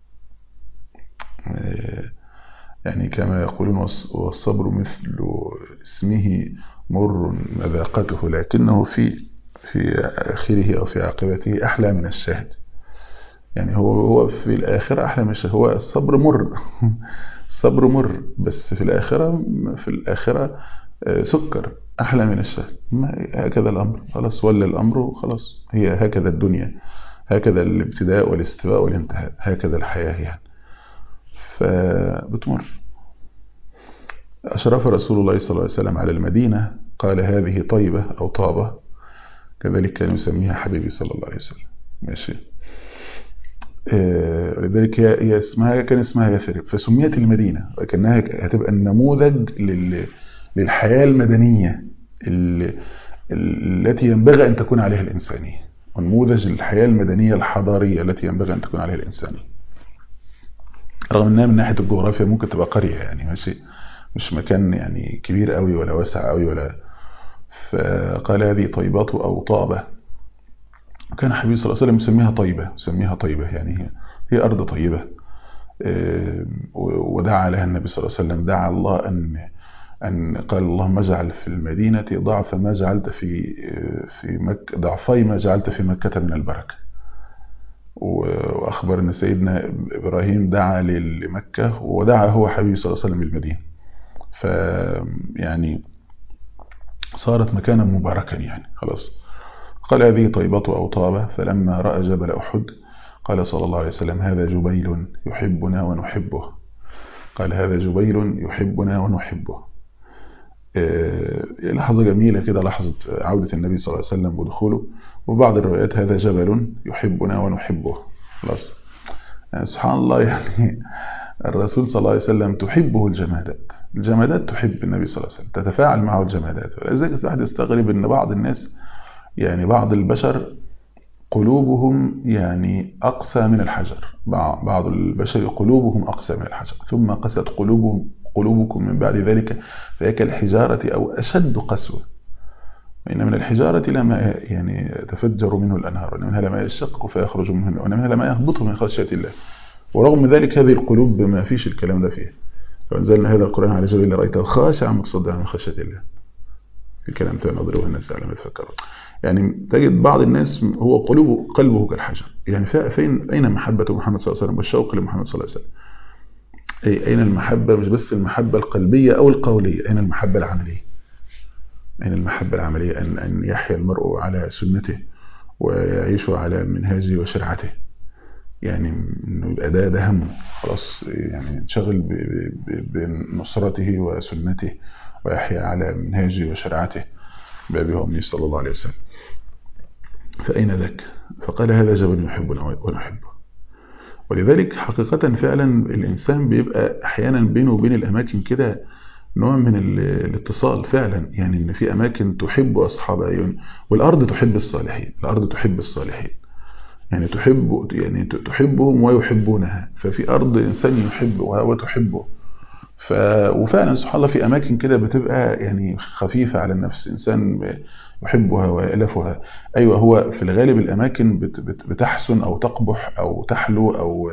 يعني كما يقولون والصبر مثل اسمه مر مذاقته لكنه في في آخره أو في عاقبته أحلى من الشاهد يعني هو هو في الآخرة أحلى من الشاهد هو الصبر مر الصبر مر بس في الآخرة في الآخرة سكر أحلى من الشاهد هكذا الأمر خلاص ولا الأمر وخلاص هي هكذا الدنيا هكذا الابتداء والاستواء والانتهاء هكذا الحياة يعني فبتمر أشرف رسول الله صلى الله عليه وسلم على المدينة قال هذه طيبة أو طابة كذلك كان يسميها حبيبي صلى الله عليه وسلم ماشي لذلك هي اسمها كان اسمها يثرب فسميت المدينة وكأنها هتبقى النموذج للحياة المدنية التي ينبغي أن تكون عليها الإنسانية ونموذج الحياة المدنية الحضارية التي ينبغي أن تكون عليها الإنسانية رغم أنها من ناحية الجغرافيا ممكن تبقى قرية يعني ماشي مش مكان يعني كبير قوي ولا واسع قوي ولا فقال هذه طيبات أو طابة كان حبيب صلى الله عليه وسلم يسميها طيبة يسميها طيبة يعني هي, هي أرض طيبة ودعا لها النبي صلى الله عليه وسلم دعا الله أن أن قال اللهم اجعل في المدينة ضعف ما جعلت في في مكة ضعفي ما جعلت في مكة من البركة وأخبر أن سيدنا إبراهيم دعا لمكة ودعا هو حبيب صلى الله عليه وسلم للمدينة فيعني صارت مكانا مباركا يعني خلاص قال هذه طيبة أو طابة فلما رأى جبل أحد قال صلى الله عليه وسلم هذا جبيل يحبنا ونحبه قال هذا جبيل يحبنا ونحبه لحظة جميلة كده لحظة عودة النبي صلى الله عليه وسلم ودخوله وبعض الروايات هذا جبل يحبنا ونحبه خلاص يعني سبحان الله يعني الرسول صلى الله عليه وسلم تحبه الجمادات الجمادات تحب النبي صلى الله عليه وسلم تتفاعل معه الجمادات ولذلك الواحد يستغرب ان بعض الناس يعني بعض البشر قلوبهم يعني أقسى من الحجر بعض البشر قلوبهم أقسى من الحجر ثم قست قلوبهم قلوبكم من بعد ذلك فهي كالحجارة أو أشد قسوة إن من الحجارة لما يعني تفجر منه الأنهار وإن منها لما يشقق فيخرج منه وإن منها لما يهبط من خشية الله ورغم ذلك هذه القلوب ما فيش الكلام ده فيها فأنزلنا هذا القرآن على جبل رأيته خاشعا متصدعا من خشية الله في كلام تنظره الناس على ما يتفكرون يعني تجد بعض الناس هو قلوبه قلبه كالحجر يعني فين أين محبة محمد صلى الله عليه وسلم والشوق لمحمد صلى الله عليه وسلم أي أين المحبة مش بس المحبة القلبية أو القولية أين المحبة العملية أين المحبة العملية أن, أن يحيا المرء على سنته ويعيش على منهاجه وشرعته يعني انه يبقى ده ده همه خلاص يعني ينشغل بنصرته وسنته ويحيا على منهاجه وشرعته بأبي وأمي صلى الله عليه وسلم فأين ذاك فقال هذا جبل يحبنا ونحبه ولذلك حقيقة فعلا الإنسان بيبقى أحيانا بينه وبين الأماكن كده نوع من الاتصال فعلا يعني إن في أماكن تحب أصحاب عيون والأرض تحب الصالحين الأرض تحب الصالحين يعني تحب يعني تحبهم ويحبونها ففي أرض إنسان يحبها وتحبه ف... وفعلا سبحان الله في أماكن كده بتبقى يعني خفيفة على النفس إنسان يحبها ويألفها أيوة هو في الغالب الأماكن بت... بت... بتحسن أو تقبح أو تحلو أو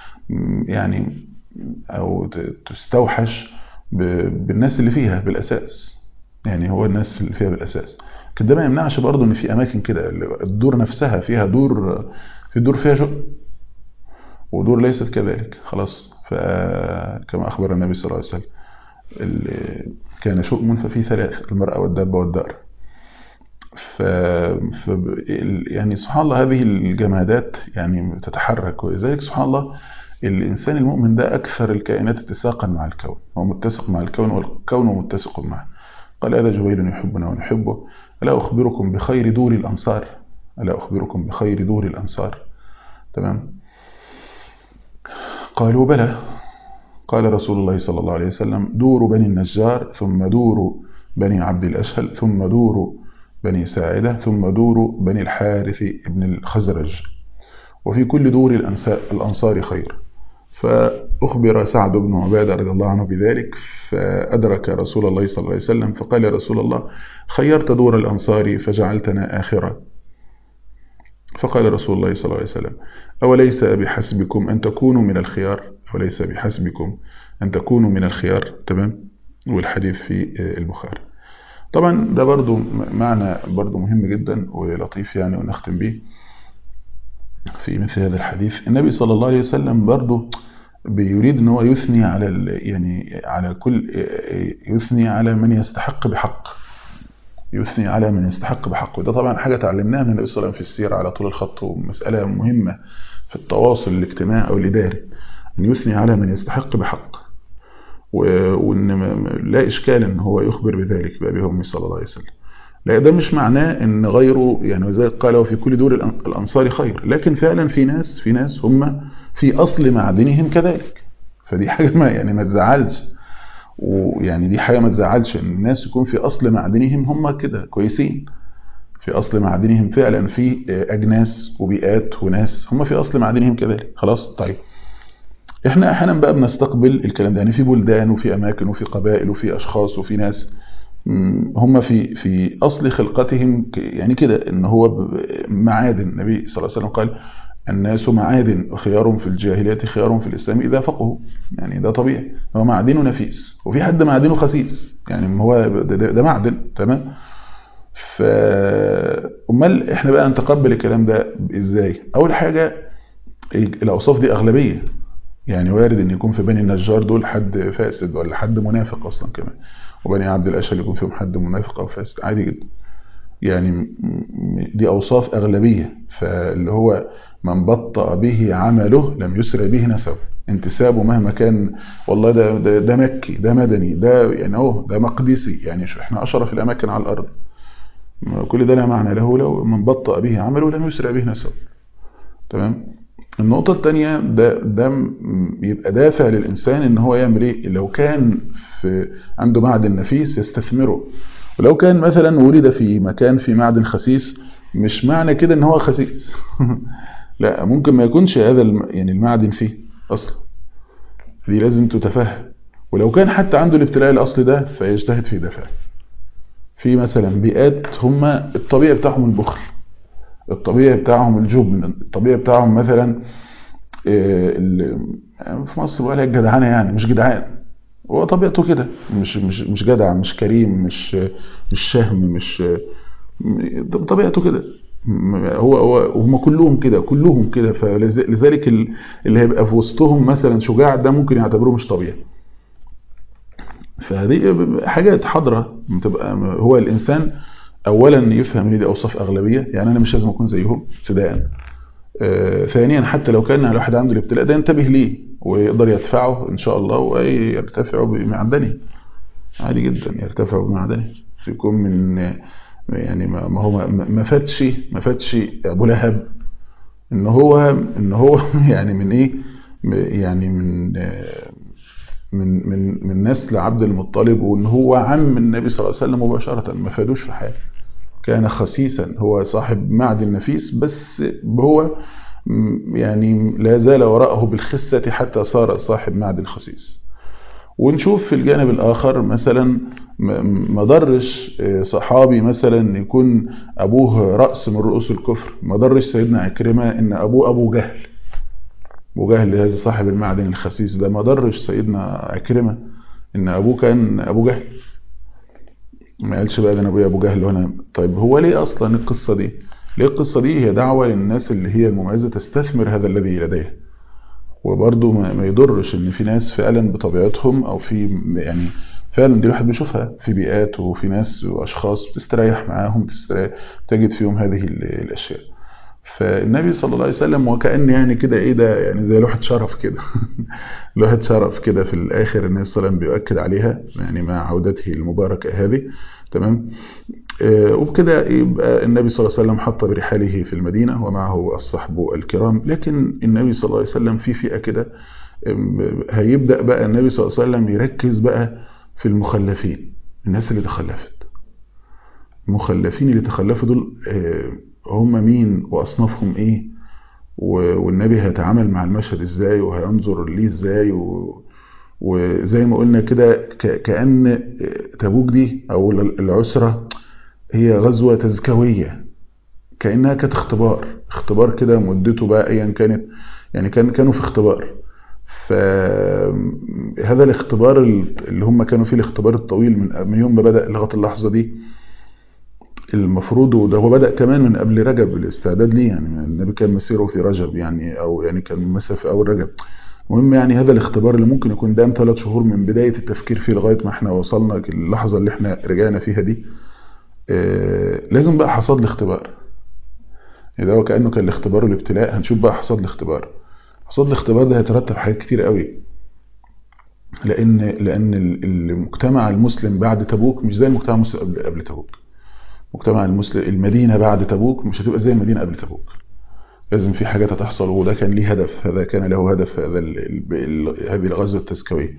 يعني أو تستوحش ب... بالناس اللي فيها بالأساس يعني هو الناس اللي فيها بالأساس ده ما يمنعش برضه ان في اماكن كده الدور نفسها فيها دور في دور فيها شؤم ودور ليست كذلك خلاص فكما اخبر النبي صلى الله عليه وسلم كان شؤم ففي ثلاث المرأة والدابة والدار ف... ف يعني سبحان الله هذه الجمادات يعني تتحرك ولذلك سبحان الله الإنسان المؤمن ده أكثر الكائنات اتساقا مع الكون هو متسق مع الكون والكون متسق معه قال هذا جبيل يحبنا ونحبه ألا أخبركم بخير دور الأنصار ألا أخبركم بخير دور الأنصار تمام قالوا بلى قال رسول الله صلى الله عليه وسلم دور بني النجار ثم دور بني عبد الأشهل ثم دور بني ساعدة ثم دور بني الحارث ابن الخزرج وفي كل دور الأنصار خير فأخبر سعد بن عبادة رضي الله عنه بذلك فأدرك رسول الله صلى الله عليه وسلم فقال يا رسول الله خيرت دور الأنصار فجعلتنا آخرة فقال رسول الله صلى الله عليه وسلم أوليس بحسبكم أن تكونوا من الخيار أوليس بحسبكم أن تكونوا من الخيار تمام والحديث في البخاري طبعا ده برضو معنى برضو مهم جدا ولطيف يعني ونختم به في مثل هذا الحديث النبي صلى الله عليه وسلم برضو بيريد ان هو يثني على يعني على كل يثني على من يستحق بحق يثني على من يستحق بحق وده طبعا حاجة تعلمناها من النبي صلى الله عليه وسلم في السيرة على طول الخط ومسألة مهمة في التواصل الاجتماعي أو الإداري أن يثني على من يستحق بحق وأن لا إشكال أن هو يخبر بذلك بأبي أمي صلى الله عليه وسلم لا ده مش معناه أن غيره يعني وزي قال وفي كل دور الأنصار خير لكن فعلا في ناس في ناس هم في أصل معدنهم كذلك فدي حاجة ما يعني ما تزعلش ويعني دي حاجة ما تزعلش ان الناس يكون في اصل معدنهم هم كده كويسين في اصل معدنهم فعلا في اجناس وبيئات وناس هم في اصل معدنهم كذلك خلاص طيب احنا احيانا بقى بنستقبل الكلام ده يعني في بلدان وفي اماكن وفي قبائل وفي اشخاص وفي ناس هم في في اصل خلقتهم يعني كده ان هو معادن النبي صلى الله عليه وسلم قال الناس معادن وخيار في الجاهلية خيار في الإسلام إذا فقهوا يعني ده طبيعي هو معدنه نفيس وفي حد معدنه خسيس يعني هو ده, ده, ده معدن تمام ف امال احنا بقى نتقبل الكلام ده ازاي اول حاجة الاوصاف دي اغلبية يعني وارد ان يكون في بني النجار دول حد فاسد ولا حد منافق اصلا كمان وبني عبد الاشهر يكون فيهم حد منافق او فاسد عادي جدا يعني دي اوصاف اغلبية فاللي هو من بطأ به عمله لم يسرع به نسبه انتسابه مهما كان والله ده, ده, ده مكي ده مدني ده يعني اهو ده مقدسي يعني شو احنا اشرف الاماكن على الارض كل ده لا معنى له لو من بطأ به عمله لم يسرع به نسبه تمام النقطة الثانية ده ده يبقى دافع للإنسان إن هو يعمل إيه؟ لو كان في عنده معدن نفيس يستثمره ولو كان مثلا ولد في مكان في معدن خسيس مش معنى كده إن هو خسيس لا ممكن ما يكونش هذا يعني المعدن فيه أصلا دي لازم تتفهم ولو كان حتى عنده الابتلاء الأصلي ده فيجتهد في دفعه في مثلا بيئات هم الطبيعي بتاعهم البخل الطبيعي بتاعهم الجبن الطبيعي بتاعهم مثلا في مصر بقى لك جدعانه يعني مش جدعان هو طبيعته كده مش مش مش جدع مش كريم مش مش شهم مش طبيعته كده هو هو هم كلهم كده كلهم كده فلذلك اللي هيبقى في وسطهم مثلا شجاع ده ممكن يعتبروه مش طبيعي فدي حاجات حاضره بتبقى هو الانسان اولا يفهم ان دي اوصاف اغلبيه يعني انا مش لازم اكون زيهم ابتداء آه ثانيا حتى لو كان الواحد عنده الابتلاء ده ينتبه ليه ويقدر يدفعه ان شاء الله ويرتفع بمعدنه عادي جدا يرتفع بمعدنه يكون من يعني ما هو ما فاتش ما فاتش ابو لهب ان هو ان هو يعني من ايه يعني من من من من نسل عبد المطلب وان هو عم النبي صلى الله عليه وسلم مباشره ما فادوش في حاجه كان خسيسا هو صاحب معدن نفيس بس هو يعني لا زال وراءه بالخسة حتى صار صاحب معدن خسيس ونشوف في الجانب الآخر مثلا ما ضرش صحابي مثلا يكون أبوه رأس من رؤوس الكفر ما ضرش سيدنا عكرمة إن أبوه أبو جهل أبو جهل هذا صاحب المعدن الخسيس ده ما ضرش سيدنا عكرمة إن أبوه كان أبو جهل ما قالش بقى ده أنا أبويا أبو جهل وأنا طيب هو ليه أصلا القصة دي ليه القصة دي هي دعوة للناس اللي هي المميزة تستثمر هذا الذي لديها وبرضه ما يضرش ان في ناس فعلا بطبيعتهم او في يعني فعلا دي الواحد بيشوفها في بيئات وفي ناس واشخاص بتستريح معاهم بتستريح تجد فيهم هذه الاشياء فالنبي صلى الله عليه وسلم وكأن يعني كده ايه ده يعني زي لوحة شرف كده لوحة شرف كده في الاخر النبي صلى الله عليه وسلم بيؤكد عليها يعني مع عودته المباركة هذه تمام آه وبكده يبقى النبي صلى الله عليه وسلم حط برحاله في المدينة ومعه الصحب الكرام لكن النبي صلى الله عليه وسلم في فئة كده هيبدأ بقى النبي صلى الله عليه وسلم يركز بقى في المخلفين الناس اللي تخلفت المخلفين اللي تخلفوا دول آه هم مين وأصنافهم إيه والنبي هيتعامل مع المشهد إزاي وهينظر ليه إزاي و وزي ما قلنا كده كأن تبوك دي أو العسرة هي غزوة تزكوية كأنها كانت اختبار اختبار كده مدته بقى أيا كانت يعني كان كانوا في اختبار فهذا الاختبار اللي هم كانوا فيه الاختبار الطويل من من يوم ما بدأ لغايه اللحظة دي المفروض وده هو بدأ كمان من قبل رجب الاستعداد ليه يعني النبي كان مسيره في رجب يعني او يعني كان مسافة في اول رجب المهم يعني هذا الاختبار اللي ممكن يكون دام ثلاث شهور من بداية التفكير فيه لغاية ما احنا وصلنا اللحظة اللي احنا رجعنا فيها دي اه لازم بقى حصاد الاختبار إذا هو كأنه كان الاختبار والابتلاء هنشوف بقى حصاد الاختبار حصاد الاختبار ده هيترتب حاجات كتير قوي لأن لأن المجتمع المسلم بعد تبوك مش زي المجتمع المسلم قبل قبل تبوك مجتمع المسلم المدينة بعد تبوك مش هتبقى زي المدينة قبل تبوك لازم في حاجات هتحصل وده كان ليه هدف هذا كان له هدف هذا هذه الغزوة التزكوية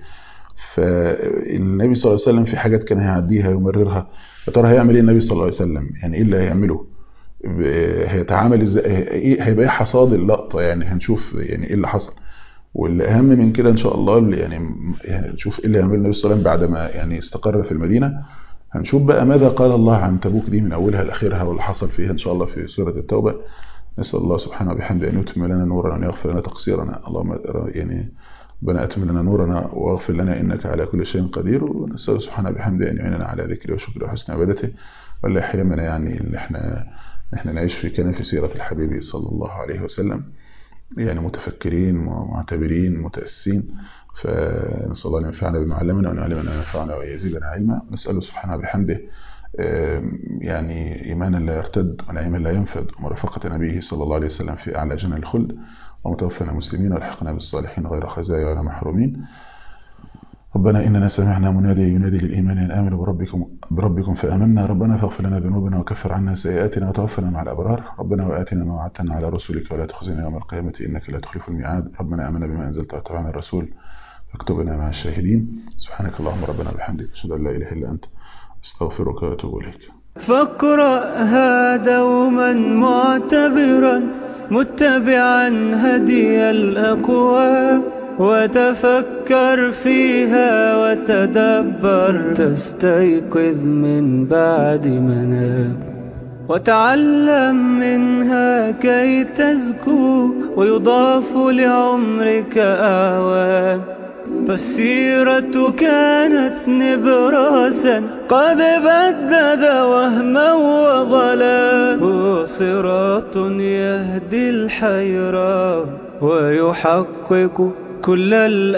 فالنبي صلى الله عليه وسلم في حاجات كان هيعديها يمررها يا ترى هيعمل ايه النبي صلى الله عليه وسلم يعني ايه اللي هيعمله هيتعامل ازاي هيبقى ايه حصاد اللقطه يعني هنشوف يعني ايه اللي حصل والاهم من كده ان شاء الله يعني نشوف ايه اللي هيعمله النبي صلى الله عليه وسلم بعد ما يعني استقر في المدينه هنشوف بقى ماذا قال الله عن تبوك دي من اولها لاخرها واللي حصل فيها ان شاء الله في سوره التوبه نسال الله سبحانه وبحمده ان يتم لنا نورنا وان يغفر لنا تقصيرنا اللهم يعني ربنا اتم لنا نورنا واغفر لنا انك على كل شيء قدير ونسال سبحانه وبحمده ان يعيننا على ذكره وشكره وحسن عبادته ولا يحرمنا يعني ان احنا احنا نعيش في كنف سيرة الحبيب صلى الله عليه وسلم يعني متفكرين معتبرين متأسين فنسأل الله أن ينفعنا بما علمنا وأن يعلمنا أن ينفعنا ويزيدنا علما نسأله سبحانه بحمده يعني إيمانا لا يرتد ونعيما لا ينفد ومرافقة نبيه صلى الله عليه وسلم في أعلى جنة الخلد ومتوفنا مسلمين والحقنا بالصالحين غير خزايا ولا محرومين ربنا إننا سمعنا منادي ينادي للإيمان أن آمنوا بربكم, بربكم فآمنا ربنا فاغفر لنا ذنوبنا وكفر عنا سيئاتنا وتوفنا مع الأبرار ربنا وآتنا ما وعدتنا على رسلك ولا تخزنا يوم القيامة إنك لا تخلف الميعاد ربنا آمنا بما أنزلت واتبعنا الرسول فاكتبنا مع الشاهدين سبحانك اللهم ربنا وبحمدك أشهد أن لا إله إلا أنت أستغفرك وأتوب إليك فاقرأها دوما معتبرا متبعا هدي الأقوام وتفكر فيها وتدبر تستيقظ من بعد منام وتعلم منها كي تزكو ويضاف لعمرك أعوام فالسيرة كانت نبراسا قد بدد وهما وظلا هو صراط يهدي الحيران ويحقق كل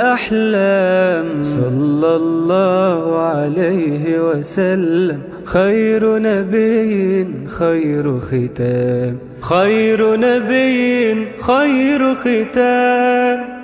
الأحلام صلى الله عليه وسلم خير نبي خير ختام خير نبي خير ختام